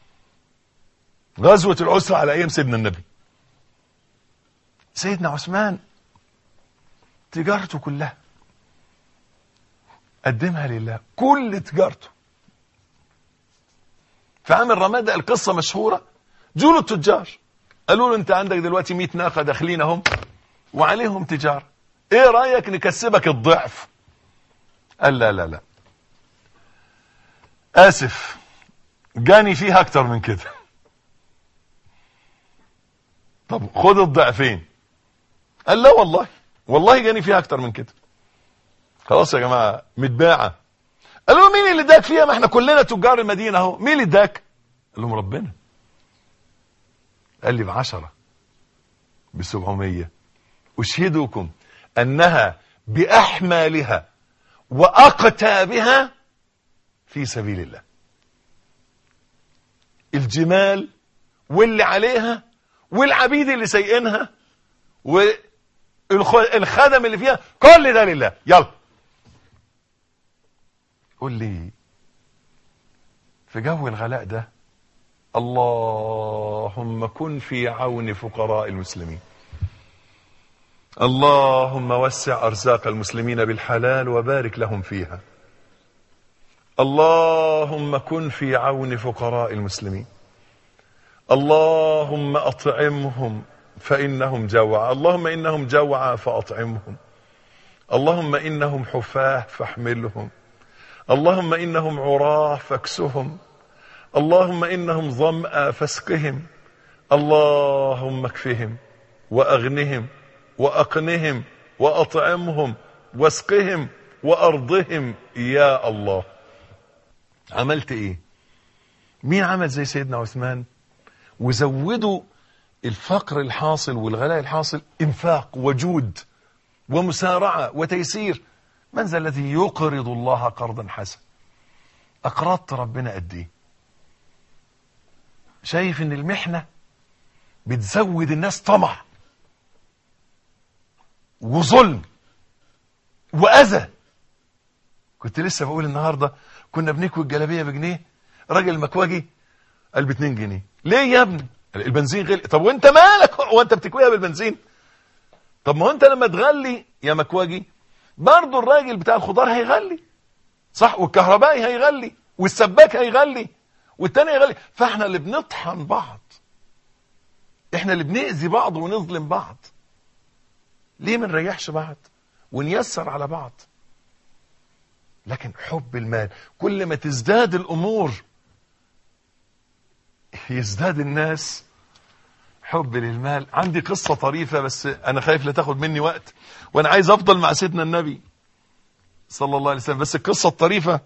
غزوة العسرة على أيام سيدنا النبي سيدنا عثمان تجارته كلها قدمها لله كل تجارته في عام الرمادة القصة مشهورة جولوا التجار قالوا له انت عندك دلوقتي 100 ناقة داخلين اهم وعليهم تجارة ايه رأيك نكسبك الضعف قال لا لا لا اسف جاني فيها اكتر من كده طب خد الضعفين قال لا والله والله جاني فيها اكتر من كده خلاص يا جماعة متباعة قالوا له مين اللي اداك فيها ما احنا كلنا تجار المدينة اهو مين اللي اداك قال لهم ربنا قال لي بعشرة بسبعمية أشهدكم أنها بأحمالها وأقتابها في سبيل الله الجمال واللي عليها والعبيد اللي سايقينها والخدم اللي فيها كل ده لله يلا قول لي في جو الغلاء ده اللهم كن في عون فقراء المسلمين اللهم وسع أرزاق المسلمين بالحلال وبارك لهم فيها اللهم كن في عون فقراء المسلمين اللهم أطعمهم فإنهم جوع اللهم إنهم جوع فأطعمهم اللهم إنهم حفاة فاحملهم اللهم إنهم عراه فاكسهم اللهم إنهم ظمأ فاسقهم اللهم اكفهم وأغنهم وأقنهم وأطعمهم واسقهم وأرضهم يا الله عملت إيه مين عمل زي سيدنا عثمان وزودوا الفقر الحاصل والغلاء الحاصل انفاق وجود ومسارعة وتيسير من ذا الذي يقرض الله قرضا حسنا أقرضت ربنا قد ايه شايف ان المحنة بتزود الناس طمع وظلم وأذى كنت لسه بقول النهاردة كنا بنكوي الجلابية بجنيه راجل مكواجي قال ب 2 جنيه ليه يا ابني البنزين غلي طب وانت مالك وانت بتكويها بالبنزين طب ما هو انت لما تغلي يا مكواجي برضه الراجل بتاع الخضار هيغلي صح والكهربائي هيغلي والسباك هيغلي والتاني يغلي فاحنا اللي بنطحن بعض احنا اللي بنأذي بعض ونظلم بعض ليه ما نريحش بعض ونيسر على بعض لكن حب المال كل ما تزداد الامور يزداد الناس حب للمال عندي قصة طريفة بس انا خايف لا تاخد مني وقت وانا عايز افضل مع سيدنا النبي صلى الله عليه وسلم بس القصة الطريفة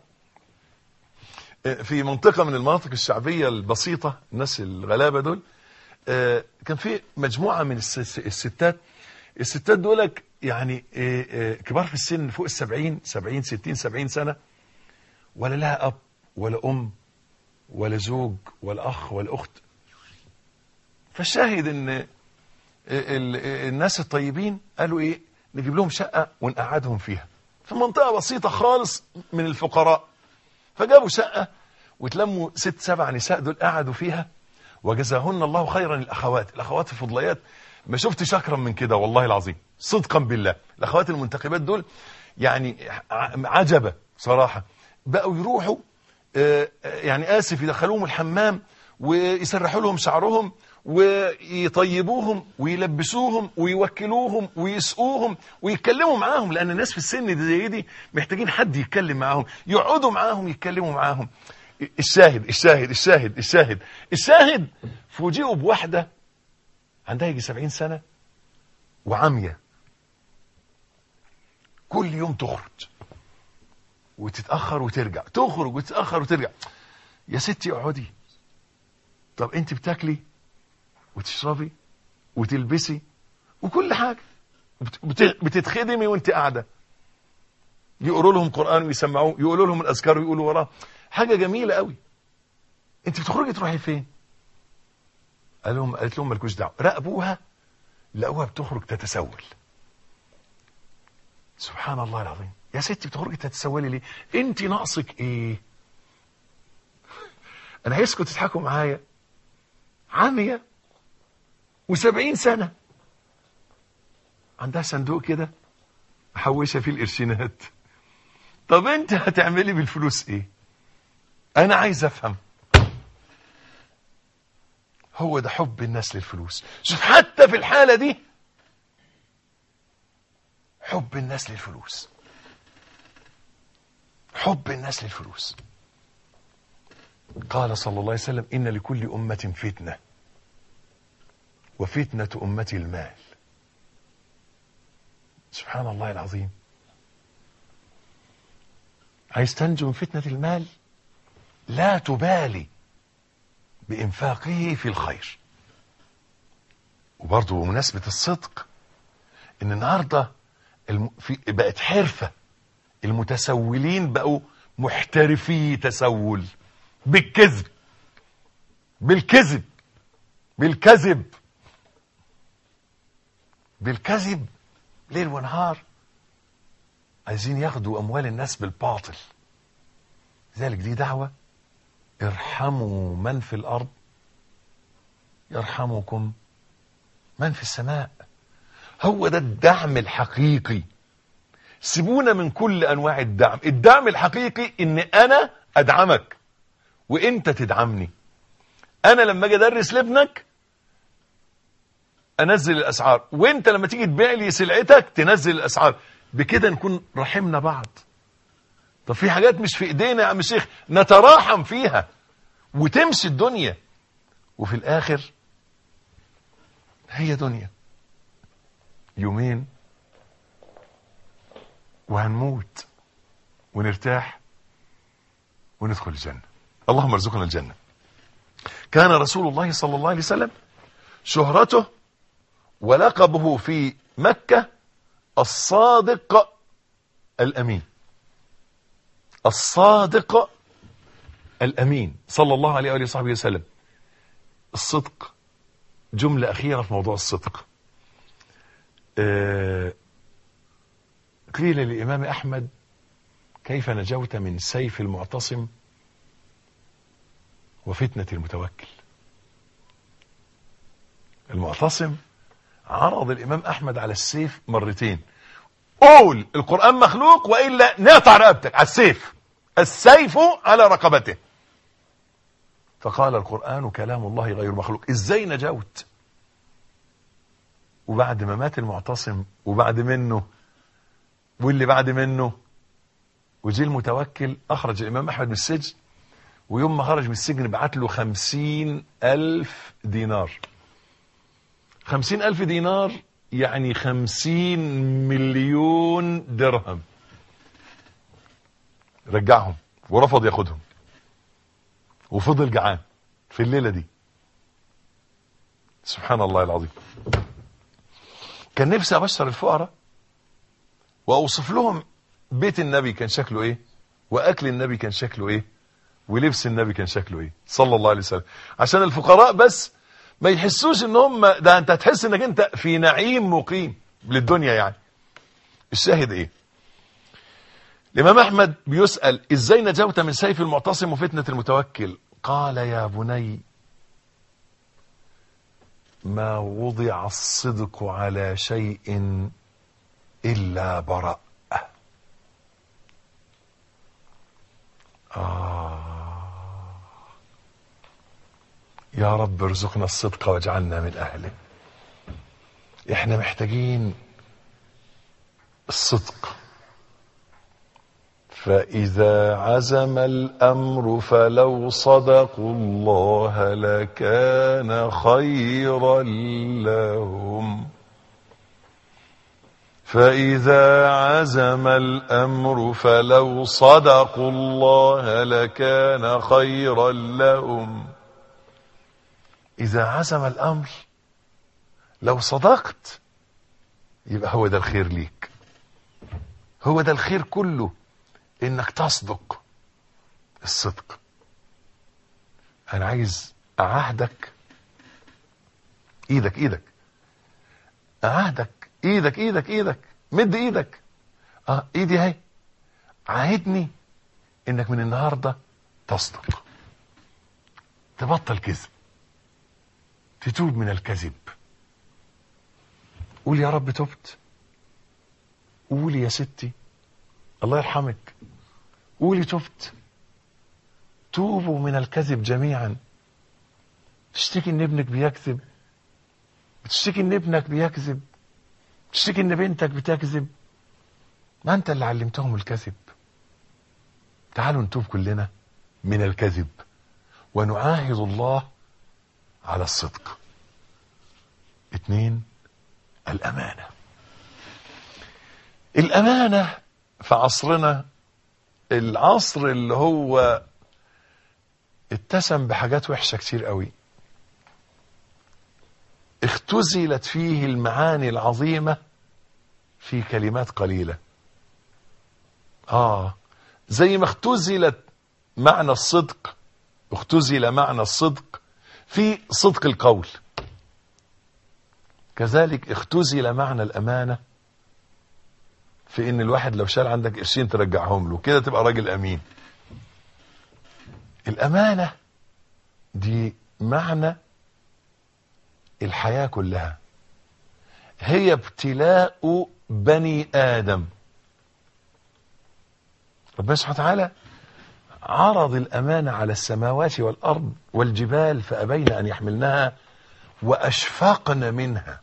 في منطقة من المناطق الشعبية البسيطة الناس الغلابة دول آه، كان في مجموعة من الس- الستات الستات دولك يعني آه، آه، كبار في السن فوق السبعين سبعين ستين سبعين سنة ولا لها أب ولا أم ولا زوج ولا أخ ولا أخت فالشاهد ان ال- ال- الناس الطيبين قالوا ايه نجيب لهم شقة ونقعدهم فيها في منطقة بسيطة خالص من الفقراء فجابوا شقة وتلموا ست سبع نساء دول قعدوا فيها وجزاهن الله خيرا الاخوات الاخوات الفضليات ما شفتش اكرم من كده والله العظيم صدقا بالله الاخوات المنتخبات دول يعني ع- عجبة صراحة بقوا يروحوا آه، آه، يعني اسف يدخلوهم الحمام ويسرحوا لهم شعرهم ويطيبوهم ويلبسوهم ويوكلوهم ويسقوهم ويتكلموا معاهم لان الناس في السن دي زي دي محتاجين حد يتكلم معاهم يقعدوا معاهم يتكلموا معاهم الشاهد الشاهد الشاهد الشاهد الشاهد فوجئوا بواحده عندها يجي 70 سنه وعاميه كل يوم تخرج وتتاخر وترجع تخرج وتتاخر وترجع يا ستي اقعدي طب انت بتاكلي وتشربي وتلبسي وكل حاجه بت- بت- بتتخدمي وانت قاعده يقولوا لهم قران ويسمعوه يقولوا لهم الاذكار ويقولوا وراه حاجه جميله قوي انت بتخرجي تروحي فين قال لهم قالت لهم مالكوش دعوه راقبوها لقوها بتخرج تتسول سبحان الله العظيم يا ستي بتخرجي تتسولي ليه انت ناقصك ايه انا عايزكم تضحكوا معايا عامية وسبعين سنة عندها صندوق كده محوشة فيه القرشينات طب انت هتعملي بالفلوس ايه انا عايز افهم هو ده حب الناس للفلوس شوف حتى في الحالة دي حب الناس للفلوس حب الناس للفلوس قال صلى الله عليه وسلم إن لكل أمة فتنة وفتنة أمتي المال سبحان الله العظيم عايز تنجو من فتنة المال لا تبالي بإنفاقه في الخير وبرضه بمناسبة الصدق إن النهاردة الم... في... بقت حرفة المتسولين بقوا محترفي تسول بالكذب بالكذب بالكذب بالكذب ليل ونهار عايزين ياخدوا اموال الناس بالباطل لذلك دي دعوة ارحموا من في الارض يرحمكم من في السماء هو ده الدعم الحقيقي سيبونا من كل انواع الدعم الدعم الحقيقي ان انا ادعمك وانت تدعمني انا لما اجي ادرس لابنك انزل الاسعار وانت لما تيجي تبيع لي سلعتك تنزل الاسعار بكده نكون رحمنا بعض طب في حاجات مش في ايدينا يا عم الشيخ نتراحم فيها وتمشي الدنيا وفي الاخر هي دنيا يومين وهنموت ونرتاح وندخل الجنة اللهم ارزقنا الجنة كان رسول الله صلى الله عليه وسلم شهرته ولقبه في مكة الصادق الأمين الصادق الأمين صلى الله عليه وآله وصحبه وسلم الصدق جملة أخيرة في موضوع الصدق آه قيل للإمام أحمد كيف نجوت من سيف المعتصم وفتنة المتوكل المعتصم عرض الإمام أحمد على السيف مرتين قول القرآن مخلوق وإلا نقطع رقبتك على السيف السيف على رقبته فقال القرآن كلام الله غير مخلوق إزاي نجوت وبعد ما مات المعتصم وبعد منه واللي بعد منه وجي المتوكل أخرج الإمام أحمد من السجن ويوم ما خرج من السجن بعت له خمسين ألف دينار خمسين ألف دينار يعني خمسين مليون درهم رجعهم ورفض ياخدهم وفضل جعان في الليلة دي سبحان الله العظيم كان نفسي أبشر الفقراء وأوصف لهم بيت النبي كان شكله إيه وأكل النبي كان شكله إيه ولبس النبي كان شكله إيه صلى الله عليه وسلم عشان الفقراء بس ما يحسوش ان هم ده انت هتحس انك انت في نعيم مقيم للدنيا يعني الشاهد ايه الامام احمد بيسأل ازاي نجوت من سيف المعتصم وفتنة المتوكل قال يا بني ما وضع الصدق على شيء الا برأ آه يا رب ارزقنا الصدق واجعلنا من اهله احنا محتاجين الصدق فاذا عزم الامر فلو صدقوا الله لكان خيرا لهم فإذا عزم الأمر فلو صدقوا الله لكان خيرا لهم إذا عزم الأمر لو صدقت يبقى هو ده الخير ليك هو ده الخير كله إنك تصدق الصدق أنا عايز أعهدك إيدك إيدك أعهدك إيدك إيدك إيدك مد إيدك آه إيدي هاي عاهدني إنك من النهاردة تصدق تبطل كذب تتوب من الكذب قول يا رب تبت قولي يا ستي الله يرحمك قولي تبت توبوا من الكذب جميعا تشتكي ان ابنك بيكذب بتشتكي ان ابنك بيكذب تشتكي ان بنتك بتكذب ما انت اللي علمتهم الكذب تعالوا نتوب كلنا من الكذب ونعاهد الله على الصدق اتنين الأمانة الأمانة في عصرنا العصر اللي هو اتسم بحاجات وحشة كتير قوي اختزلت فيه المعاني العظيمة في كلمات قليلة آه زي ما اختزلت معنى الصدق اختزل معنى الصدق في صدق القول كذلك اختزل معنى الأمانة في ان الواحد لو شال عندك قرشين ترجعهم له كده تبقى راجل امين الامانة دي معنى الحياة كلها هي ابتلاء بني ادم ربنا سبحانه وتعالى عرض الامانة على السماوات والارض والجبال فابين ان يحملنها واشفقن منها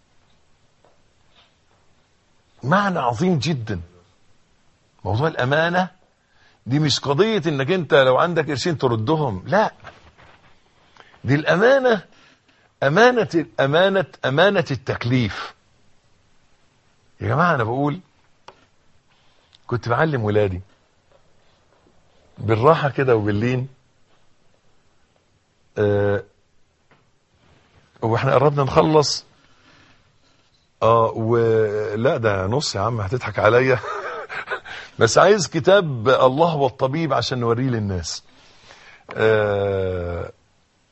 معنى عظيم جدا موضوع الامانه دي مش قضيه انك انت لو عندك قرشين تردهم لا دي الامانه امانه امانه امانه التكليف يا جماعه انا بقول كنت بعلم ولادي بالراحه كده وباللين أه واحنا قربنا نخلص اه ولا ده نص يا عم هتضحك عليا بس عايز كتاب الله والطبيب عشان نوريه للناس آه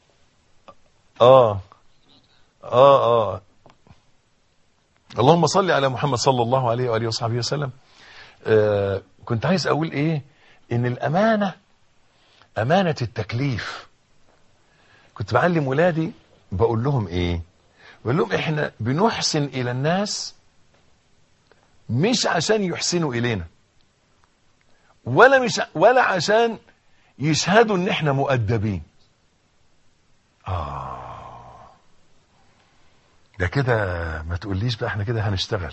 آه آه, آه. اللهم صل على محمد صلى الله عليه وآله وصحبه وسلم آه كنت عايز أقول إيه إن الأمانة أمانة التكليف كنت بعلم ولادي بقول لهم إيه بقول لهم إحنا بنحسن إلى الناس مش عشان يحسنوا إلينا ولا مش ولا عشان يشهدوا ان احنا مؤدبين اه ده كده ما تقوليش بقى احنا كده هنشتغل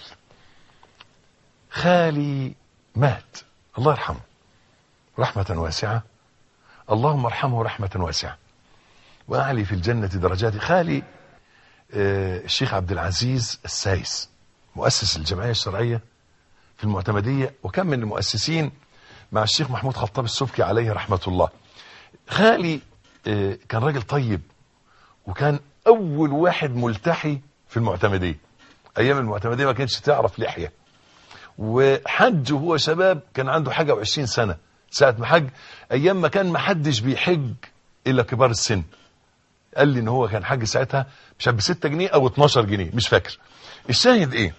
خالي مات الله يرحمه رحمة واسعة اللهم ارحمه رحمة واسعة وأعلي في الجنة درجات خالي آه، الشيخ عبد العزيز السايس مؤسس الجمعية الشرعية في المعتمدية وكان من المؤسسين مع الشيخ محمود خطاب السبكي عليه رحمة الله خالي آه، كان راجل طيب وكان أول واحد ملتحي في المعتمدية أيام المعتمدية ما كانش تعرف لحية وحج وهو شباب كان عنده حاجة وعشرين سنة ساعة ما حج أيام ما كان ما حدش بيحج إلا كبار السن قال لي إن هو كان حج ساعتها مش عارف ب 6 جنيه أو 12 جنيه مش فاكر الشاهد إيه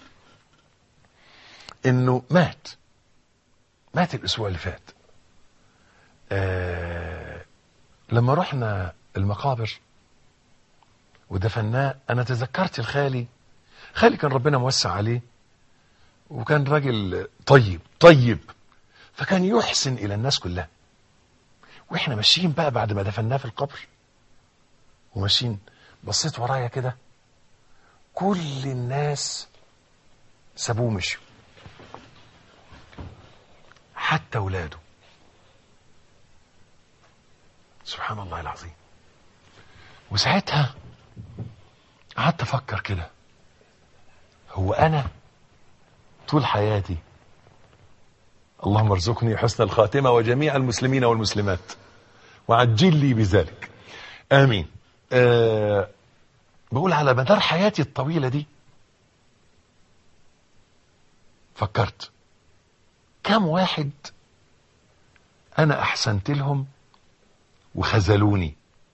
إنه مات مات الأسبوع اللي فات آه لما رحنا المقابر ودفناه أنا تذكرت الخالي خالي كان ربنا موسع عليه وكان راجل طيب طيب فكان يحسن الى الناس كلها واحنا ماشيين بقى بعد ما دفناه في القبر وماشيين بصيت ورايا كده كل الناس سابوه مشوا حتى ولاده سبحان الله العظيم وساعتها قعدت افكر كده هو انا طول حياتي اللهم ارزقني حسن الخاتمة وجميع المسلمين والمسلمات وعجل لي بذلك آمين أه بقول على مدار حياتي الطويلة دي فكرت كم واحد أنا أحسنت لهم وخذلوني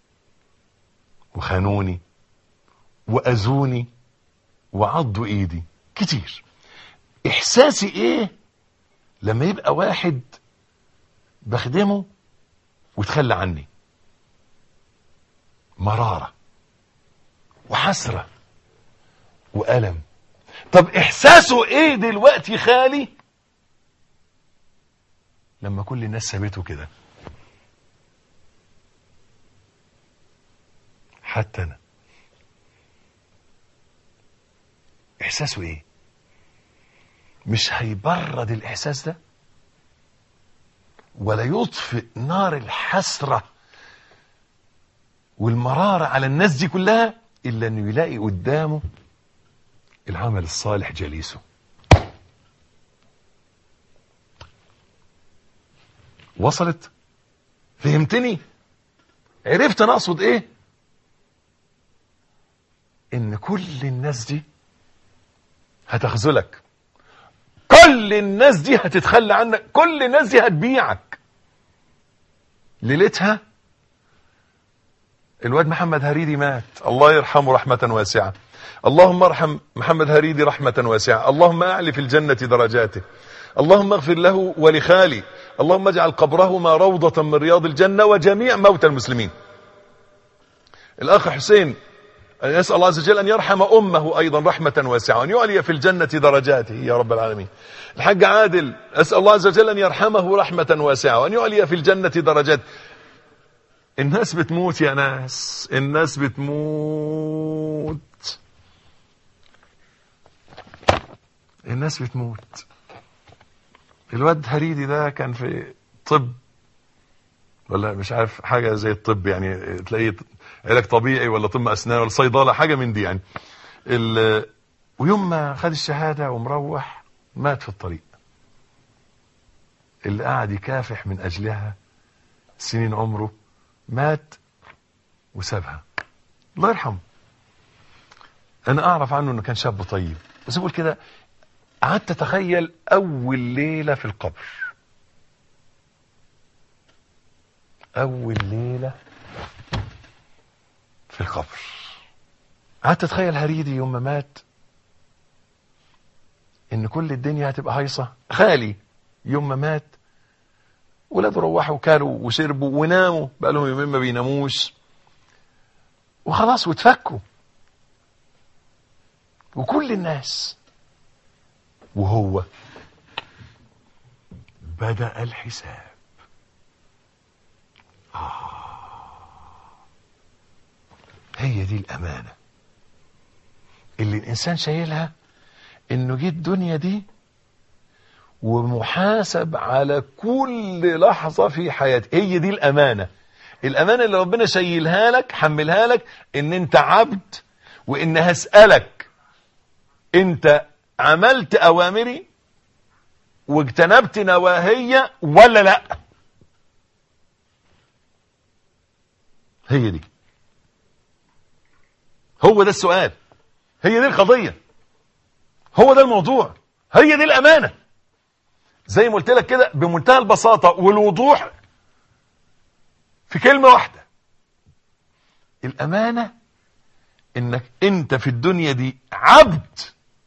وخانوني وأذوني وعضوا إيدي كتير احساسي ايه لما يبقى واحد بخدمه وتخلى عني مرارة وحسرة وألم طب احساسه ايه دلوقتي خالي لما كل الناس سابته كده حتى انا احساسه ايه مش هيبرد الإحساس ده ولا يطفئ نار الحسرة والمرارة على الناس دي كلها إلا أنه يلاقي قدامه العمل الصالح جليسه وصلت فهمتني عرفت انا اقصد ايه ان كل الناس دي هتخذلك كل الناس دي هتتخلى عنك كل الناس دي هتبيعك ليلتها الواد محمد هريدي مات الله يرحمه رحمة واسعة اللهم ارحم محمد هريدي رحمة واسعة اللهم اعلي في الجنة درجاته اللهم اغفر له ولخالي اللهم اجعل قبرهما روضة من رياض الجنة وجميع موتى المسلمين الأخ حسين نسأل الله عز وجل أن يرحم أمه أيضا رحمة واسعة وأن يعلي في الجنة درجاته يا رب العالمين الحاج عادل أسأل الله عز وجل أن يرحمه رحمة واسعة وأن يعلي في الجنة درجات الناس بتموت يا ناس الناس بتموت الناس بتموت الواد هريدي ده كان في طب ولا مش عارف حاجة زي الطب يعني تلاقيه علاج طبيعي ولا طب أسنان ولا صيدلة حاجة من دي يعني ال... ويوم ما خد الشهادة ومروح مات في الطريق اللي قاعد يكافح من أجلها سنين عمره مات وسابها الله يرحمه أنا أعرف عنه أنه كان شاب طيب بس أقول كده قعدت أتخيل أول ليلة في القبر أول ليلة في القبر قعدت أتخيل هريدي يوم ما مات إن كل الدنيا هتبقى هيصة خالي يوم ما مات ولاده روحوا وكلوا وشربوا وناموا بقى لهم يومين ما بيناموش وخلاص واتفكوا وكل الناس وهو بدأ الحساب آه. هي دي الأمانة اللي الانسان شايلها انه جه الدنيا دي ومحاسب على كل لحظة في حياتك هي دي الامانة الامانة اللي ربنا شايلها لك حملها لك ان انت عبد وان هسألك انت عملت اوامري واجتنبت نواهي ولا لا هي دي هو ده السؤال هي دي القضية هو ده الموضوع هي دي الأمانة زي ما قلت لك كده بمنتهى البساطة والوضوح في كلمة واحدة الأمانة إنك أنت في الدنيا دي عبد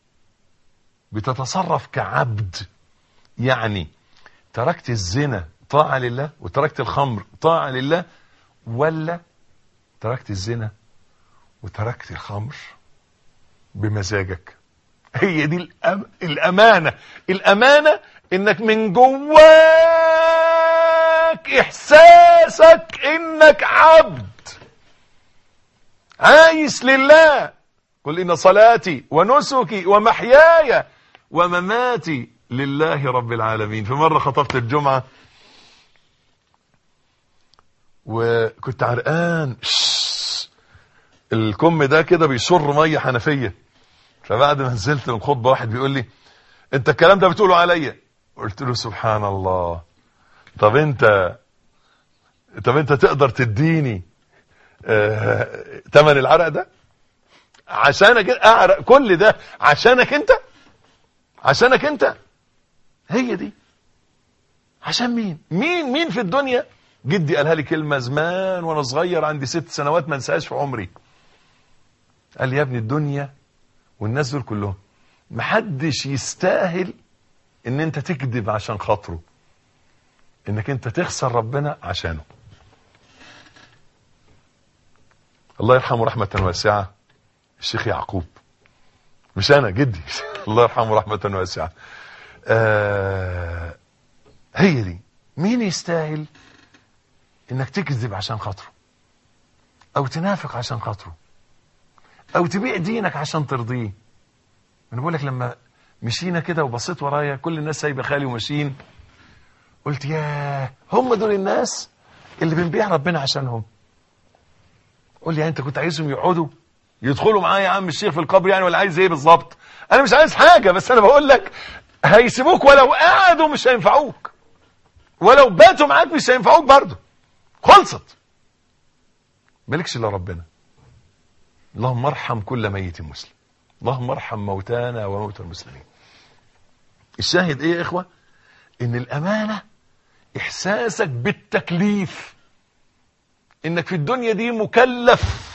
بتتصرف كعبد يعني تركت الزنا طاعة لله وتركت الخمر طاعة لله ولا تركت الزنا وتركت الخمر بمزاجك هي دي الأم... الأمانة الأمانة إنك من جواك إحساسك إنك عبد عايش لله قل إن صلاتي ونسكي ومحياي ومماتي لله رب العالمين في مرة خطبت الجمعة وكنت عرقان شش. الكم ده كده بيشر ميه حنفيه فبعد ما نزلت من خطبه واحد بيقول لي انت الكلام ده بتقوله عليا قلت له سبحان الله طب انت طب انت تقدر تديني آه... تمن العرق ده عشانك اعرق كل ده عشانك انت عشانك انت هي دي عشان مين مين مين في الدنيا جدي قالها لي كلمة زمان وانا صغير عندي ست سنوات ما انساهاش في عمري قال لي يا ابني الدنيا والناس دول كلهم محدش يستاهل ان انت تكذب عشان خاطره انك انت تخسر ربنا عشانه الله يرحمه رحمة واسعة الشيخ يعقوب مش انا جدي الله يرحمه رحمة واسعة آه هي دي مين يستاهل انك تكذب عشان خاطره او تنافق عشان خاطره او تبيع دينك عشان ترضيه انا بقول لك لما مشينا كده وبصيت ورايا كل الناس سايبه خالي وماشيين قلت يا هم دول الناس اللي بنبيع ربنا عشانهم قول لي يعني انت كنت عايزهم يقعدوا يدخلوا معايا يا عم الشيخ في القبر يعني ولا عايز ايه بالظبط انا مش عايز حاجه بس انا بقول لك هيسيبوك ولو قعدوا مش هينفعوك ولو باتوا معاك مش هينفعوك برضه خلصت مالكش الا ربنا اللهم ارحم كل ميت مسلم اللهم ارحم موتانا وموتى المسلمين الشاهد ايه يا اخوه ان الامانه احساسك بالتكليف انك في الدنيا دي مكلف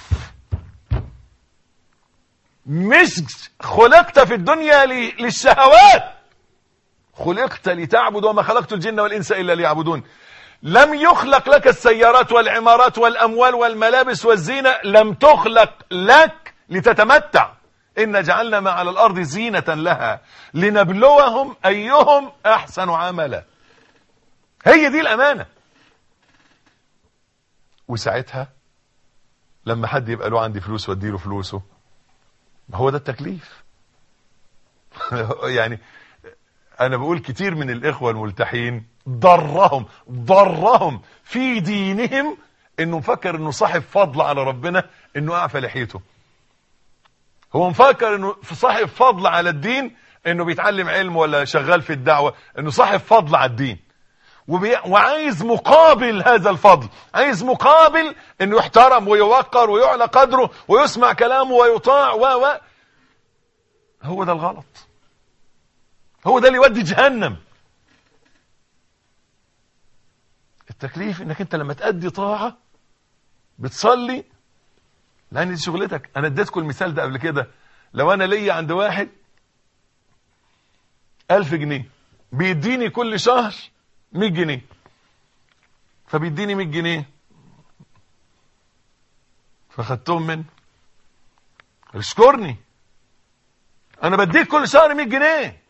مش خلقت في الدنيا للشهوات خلقت لتعبد وما خلقت الجن والانس الا ليعبدون لم يخلق لك السيارات والعمارات والاموال والملابس والزينه لم تخلق لك لتتمتع ان جعلنا ما على الارض زينه لها لنبلوهم ايهم احسن عملا هي دي الامانه وساعتها لما حد يبقى له عندي فلوس واديله فلوسه ما هو ده التكليف يعني انا بقول كتير من الاخوة الملتحين ضرهم ضرهم في دينهم انه مفكر انه صاحب فضل على ربنا انه اعفى لحيته هو مفكر انه صاحب فضل على الدين انه بيتعلم علم ولا شغال في الدعوة انه صاحب فضل على الدين وبي... وعايز مقابل هذا الفضل عايز مقابل انه يحترم ويوقر ويعلى قدره ويسمع كلامه ويطاع و و هو ده الغلط هو ده اللي يودي جهنم التكليف انك انت لما تأدي طاعة بتصلي لان دي شغلتك انا اديتكم المثال ده قبل كده لو انا ليا عند واحد الف جنيه بيديني كل شهر 100 جنيه فبيديني 100 جنيه فخدتهم منه اشكرني انا بديك كل شهر 100 جنيه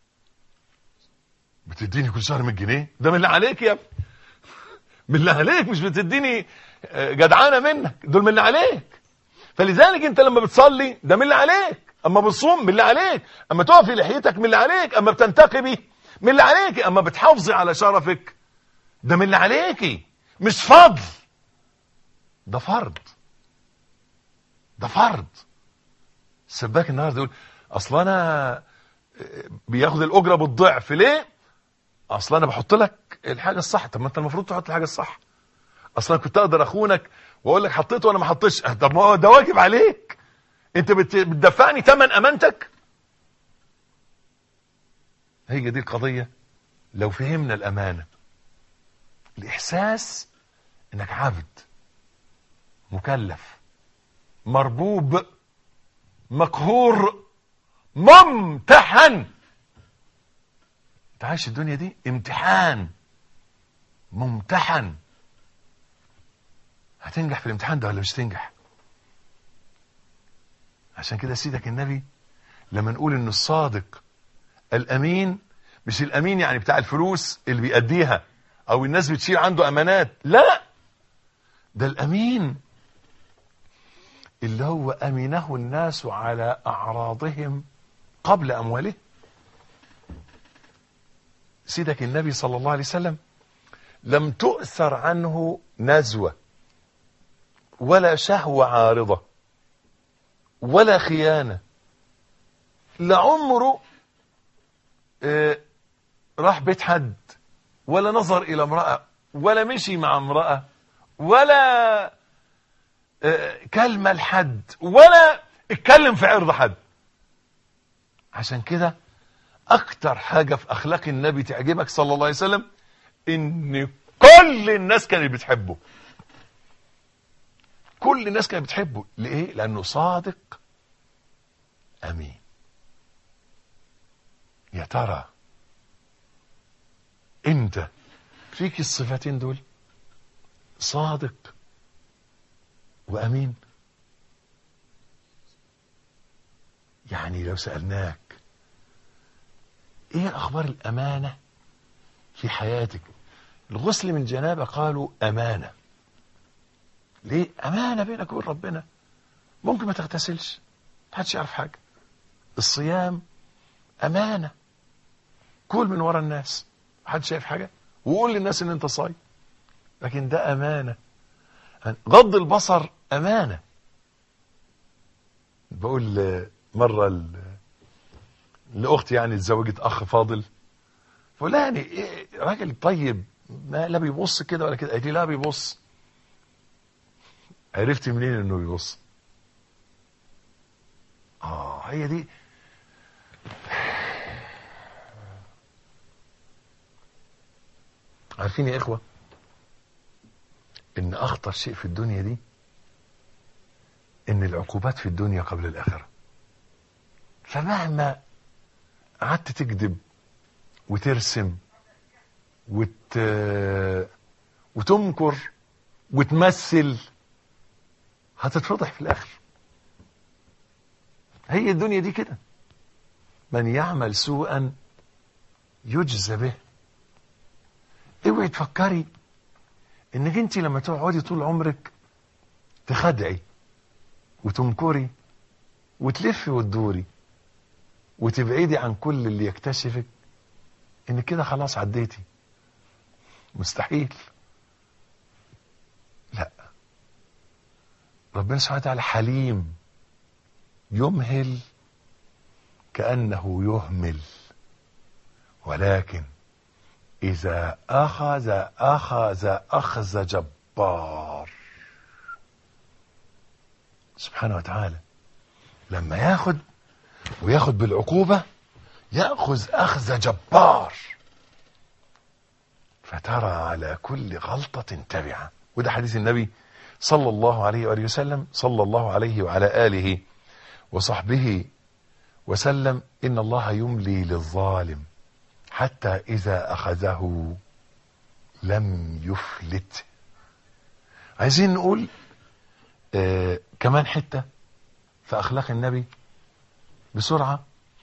بتديني كل شهر 100 جنيه ده من اللي عليك يا ابني من اللي عليك مش بتديني جدعانه منك دول من اللي عليك فلذلك انت لما بتصلي ده من اللي عليك اما بتصوم من اللي عليك اما تقفي لحيتك من اللي عليك اما بتنتقبي من اللي عليك اما بتحافظي على شرفك ده من اللي عليكي مش فضل ده فرض ده فرض السباك النهارده يقول اصل انا بياخد الاجره بالضعف ليه اصل انا بحط لك الحاجه الصح طب ما انت المفروض تحط الحاجه الصح اصلا كنت اقدر اخونك واقول لك حطيت وانا ما حطيتش طب ما هو ده واجب عليك انت بت- بتدفعني ثمن امانتك هي دي القضيه لو فهمنا الامانه الاحساس انك عبد مكلف مربوب مقهور ممتحن انت عايش الدنيا دي امتحان ممتحن هتنجح في الامتحان ده ولا مش تنجح عشان كده سيدك النبي لما نقول ان الصادق الامين مش الامين يعني بتاع الفلوس اللي بيأديها او الناس بتشيل عنده امانات لا ده الامين اللي هو امنه الناس على اعراضهم قبل اموالهم سيدك النبي صلى الله عليه وسلم لم تؤثر عنه نزوه ولا شهوه عارضه ولا خيانه لعمره آه، راح بيت حد ولا نظر الى امراه ولا مشي مع امراه ولا آه، كلمه لحد ولا اتكلم في عرض حد عشان كده اكتر حاجه في اخلاق النبي تعجبك صلى الله عليه وسلم ان كل الناس كانت بتحبه كل الناس كانت بتحبه ليه لانه صادق امين يا ترى انت فيك الصفتين دول صادق وامين يعني لو سالناك ايه اخبار الامانه في حياتك الغسل من جنابه قالوا امانه ليه امانه بينك وبين ربنا ممكن ما تغتسلش محدش يعرف حاجه الصيام امانه كل من ورا الناس محدش شايف حاجه وقول للناس ان انت صايم لكن ده امانه غض البصر امانه بقول آه، مره ل- لاختي يعني اتزوجت اخ فاضل فقول لها يعني إيه راجل طيب ما لا بيبص كده ولا كده قالت لي لا بيبص عرفت منين انه بيبص اه هي دي عارفين يا اخوه ان اخطر شيء في الدنيا دي ان العقوبات في الدنيا قبل الاخره فمهما قعدت تكذب وترسم وت... وتمكر وتمثل هتتفضح في الاخر هي الدنيا دي كده من يعمل سوءا يجزى به اوعي تفكري انك انت لما تقعدي طول عمرك تخدعي وتمكري وتلفي وتدوري وتبعدي عن كل اللي يكتشفك انك كده خلاص عديتي مستحيل لا ربنا سبحانه وتعالى حليم يمهل كأنه يهمل ولكن إذا أخذ أخذ أخذ جبار سبحانه وتعالى لما ياخد وياخد بالعقوبة يأخذ أخذ جبار فترى على كل غلطة تبعة وده حديث النبي صلى الله عليه وآله وسلم صلى الله عليه وعلى آله وصحبه وسلم إن الله يملي للظالم حتى إذا أخذه لم يفلت عايزين نقول آه كمان حتة في أخلاق النبي بسرعة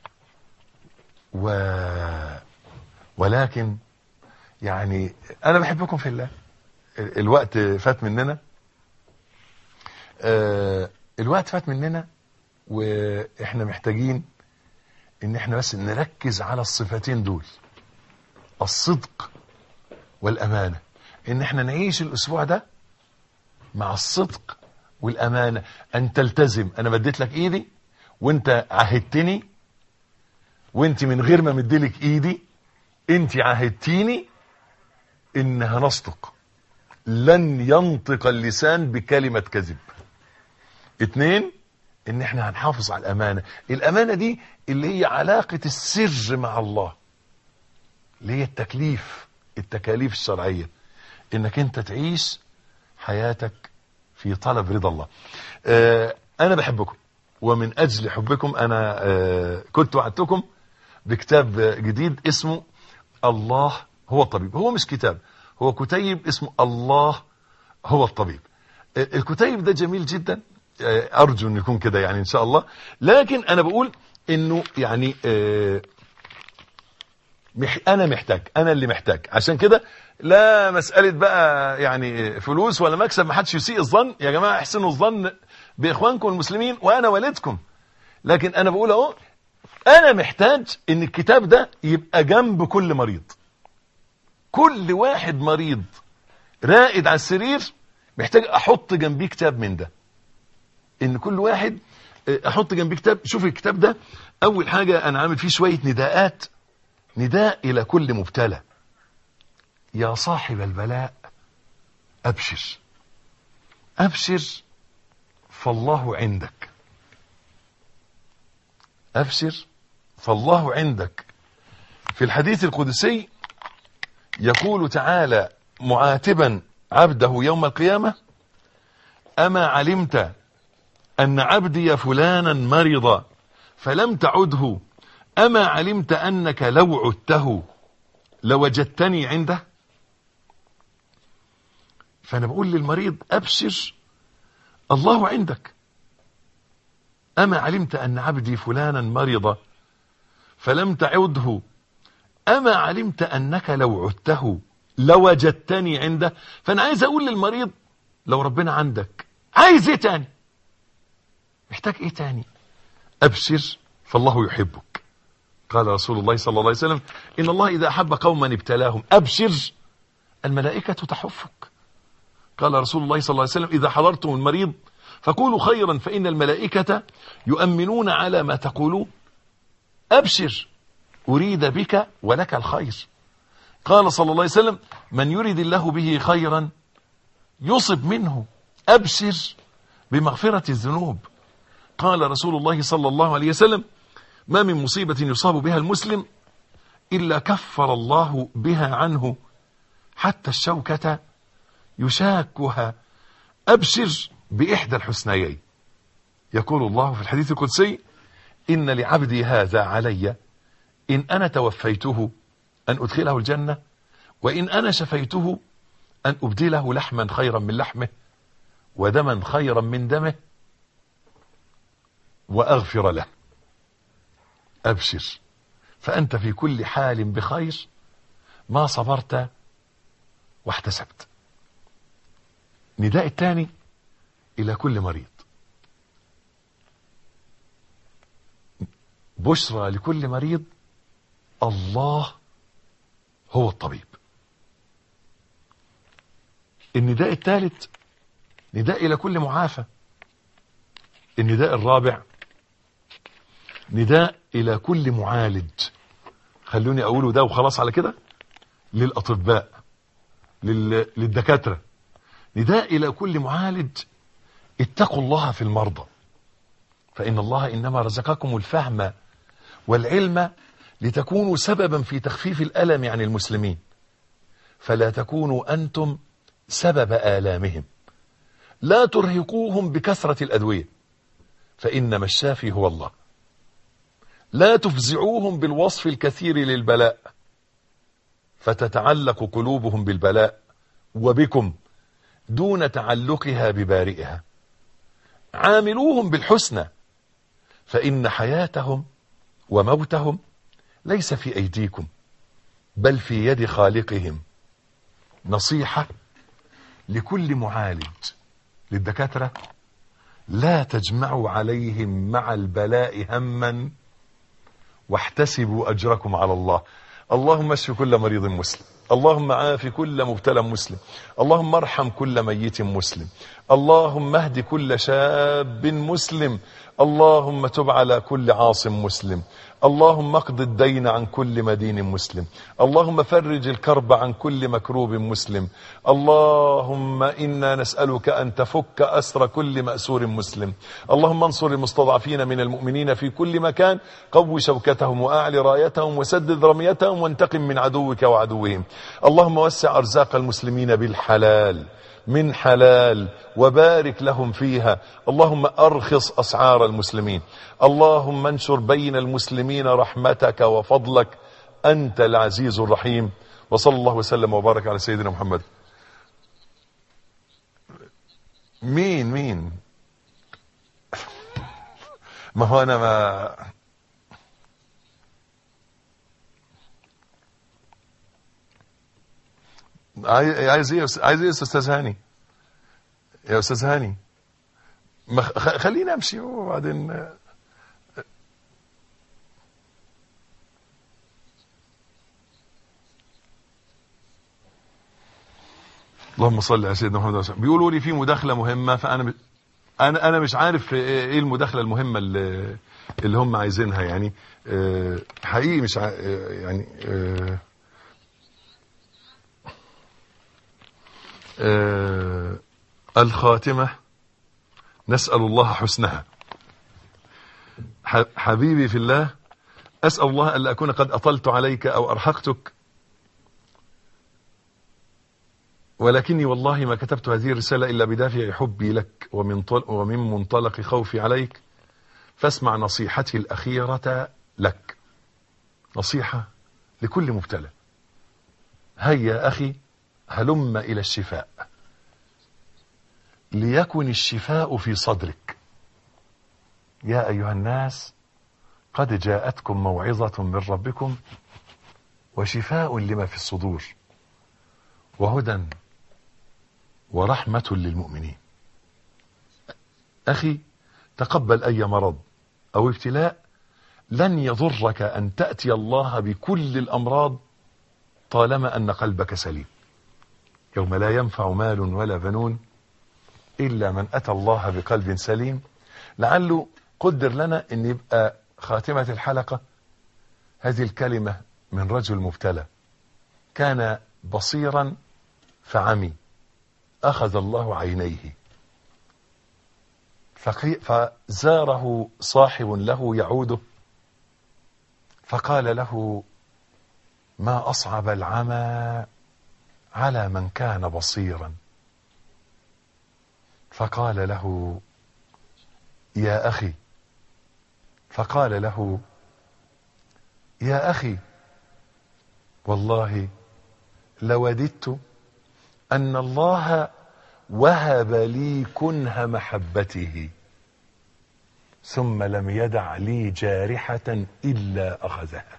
و ولكن يعني أنا بحبكم في الله ال- الوقت فات مننا آه الوقت فات مننا واحنا محتاجين ان احنا بس نركز على الصفتين دول الصدق والامانه ان احنا نعيش الاسبوع ده مع الصدق والامانه ان تلتزم انا مديت لك ايدي وانت عهدتني وانت من غير ما مديلك ايدي انت عهدتيني ان هنصدق لن ينطق اللسان بكلمة كذب اتنين ان احنا هنحافظ على الامانة الامانة دي اللي هي علاقة السر مع الله اللي هي التكليف التكاليف الشرعية انك انت تعيش حياتك في طلب رضا الله آه انا بحبكم ومن اجل حبكم انا آه كنت وعدتكم بكتاب جديد اسمه الله هو الطبيب هو مش كتاب هو كتيب اسمه الله هو الطبيب الكتيب ده جميل جدا ارجو ان يكون كده يعني ان شاء الله لكن انا بقول انه يعني مح انا محتاج انا اللي محتاج عشان كده لا مسألة بقى يعني فلوس ولا مكسب ما حدش يسيء الظن يا جماعة احسنوا الظن باخوانكم المسلمين وانا والدكم لكن انا بقول اهو انا محتاج ان الكتاب ده يبقى جنب كل مريض كل واحد مريض رائد على السرير محتاج احط جنبيه كتاب من ده ان كل واحد احط جنبيه كتاب شوف الكتاب ده اول حاجة انا عامل فيه شوية نداءات نداء الى كل مبتلى يا صاحب البلاء ابشر ابشر فالله عندك ابشر فالله عندك في الحديث القدسي يقول تعالى معاتبا عبده يوم القيامة أما علمت أن عبدي فلانا مرض فلم تعده أما علمت أنك لو عدته لوجدتني عنده فأنا بقول للمريض أبشر الله عندك أما علمت أن عبدي فلانا مرض فلم تعده أما علمت أنك لو عدته لوجدتني عنده فأنا عايز أقول للمريض لو ربنا عندك عايز إيه تاني محتاج إيه تاني أبشر فالله يحبك قال رسول الله صلى الله عليه وسلم إن الله إذا أحب قوما ابتلاهم أبشر الملائكة تحفك قال رسول الله صلى الله عليه وسلم إذا حضرتم المريض فقولوا خيرا فإن الملائكة يؤمنون على ما تقولون أبشر أريد بك ولك الخير قال صلى الله عليه وسلم من يريد الله به خيرا يصب منه أبشر بمغفرة الذنوب قال رسول الله صلى الله عليه وسلم ما من مصيبة يصاب بها المسلم إلا كفر الله بها عنه حتى الشوكة يشاكها أبشر بإحدى الحسنيين يقول الله في الحديث القدسي إن لعبدي هذا علي إن أنا توفيته أن أدخله الجنة وإن أنا شفيته أن أبدله لحما خيرا من لحمه ودما خيرا من دمه وأغفر له أبشر فأنت في كل حال بخير ما صبرت واحتسبت نداء الثاني إلى كل مريض بشرى لكل مريض الله هو الطبيب النداء الثالث نداء إلى كل معافى النداء الرابع نداء إلى كل معالج خلوني أقوله ده وخلاص على كده للأطباء لل... للدكاترة نداء إلى كل معالج اتقوا الله في المرضى فإن الله إنما رزقكم الفهم والعلم لتكونوا سببا في تخفيف الألم عن المسلمين فلا تكونوا أنتم سبب آلامهم لا ترهقوهم بكثرة الأدوية فإنما الشافي هو الله لا تفزعوهم بالوصف الكثير للبلاء فتتعلق قلوبهم بالبلاء وبكم دون تعلقها ببارئها عاملوهم بالحسنى فإن حياتهم وموتهم ليس في أيديكم بل في يد خالقهم نصيحة لكل معالج للدكاترة لا تجمعوا عليهم مع البلاء هما واحتسبوا أجركم على الله اللهم اشف كل مريض مسلم اللهم عاف كل مبتلى مسلم اللهم ارحم كل ميت مسلم اللهم اهد كل شاب مسلم اللهم تب على كل عاص مسلم اللهم اقض الدين عن كل مدين مسلم اللهم فرج الكرب عن كل مكروب مسلم اللهم إنا نسألك أن تفك أسر كل مأسور مسلم اللهم انصر المستضعفين من المؤمنين في كل مكان قو شوكتهم وأعل رايتهم وسدد رميتهم وانتقم من عدوك وعدوهم اللهم وسع أرزاق المسلمين بالحلال من حلال وبارك لهم فيها اللهم أرخص أسعار المسلمين اللهم انشر بين المسلمين رحمتك وفضلك أنت العزيز الرحيم وصلى الله وسلم وبارك على سيدنا محمد مين مين ما هو أنا ما عايز عايز ايه يا أستاذ- عايز ايه يا استاذ هاني يا استاذ هاني ما خ- خليني امشي وبعدين اللهم صل على سيدنا محمد وسلم بيقولوا لي في مداخله مهمه فانا ب... انا انا مش عارف ايه المداخله المهمه اللي, اللي هم عايزينها يعني آه، حقيقي مش ع... آه، يعني آه، آه، الخاتمة نسأل الله حسنها ح- حبيبي في الله أسأل الله ألا أكون قد أطلت عليك أو أرهقتك ولكني والله ما كتبت هذه الرسالة إلا بدافع حبي لك ومن, طل ومن منطلق خوفي عليك فاسمع نصيحتي الأخيرة لك نصيحة لكل مبتلى هيا أخي هلم إلى الشفاء ليكن الشفاء في صدرك يا أيها الناس قد جاءتكم موعظة من ربكم وشفاء لما في الصدور وهدى ورحمة للمؤمنين أخي تقبل أي مرض أو ابتلاء لن يضرك أن تأتي الله بكل الأمراض طالما أن قلبك سليم يوم لا ينفع مال ولا بنون إلا من أتى الله بقلب سليم لعله قدر لنا أن يبقى خاتمة الحلقة هذه الكلمة من رجل مبتلى كان بصيرا فعمي أخذ الله عينيه فقي- فزاره صاحب له يعوده فقال له ما أصعب العمى على من كان بصيرا فقال له يا أخي فقال له يا أخي والله لوددت أن الله وهب لي كنه محبته ثم لم يدع لي جارحة إلا أخذها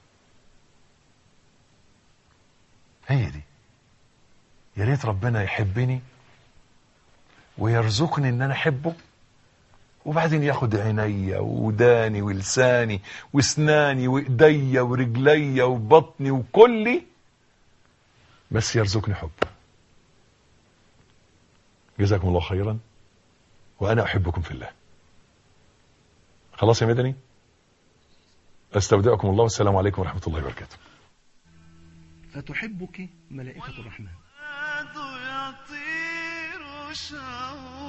هي دي يا ريت ربنا يحبني ويرزقني ان انا احبه وبعدين ياخد عينيا وداني ولساني واسناني وايديا ورجليا وبطني وكلي بس يرزقني حبه جزاكم الله خيرا وانا احبكم في الله خلاص يا مدني استودعكم الله والسلام عليكم ورحمه الله وبركاته فتحبك ملائكة الرحمن والفؤاد يطير شوقا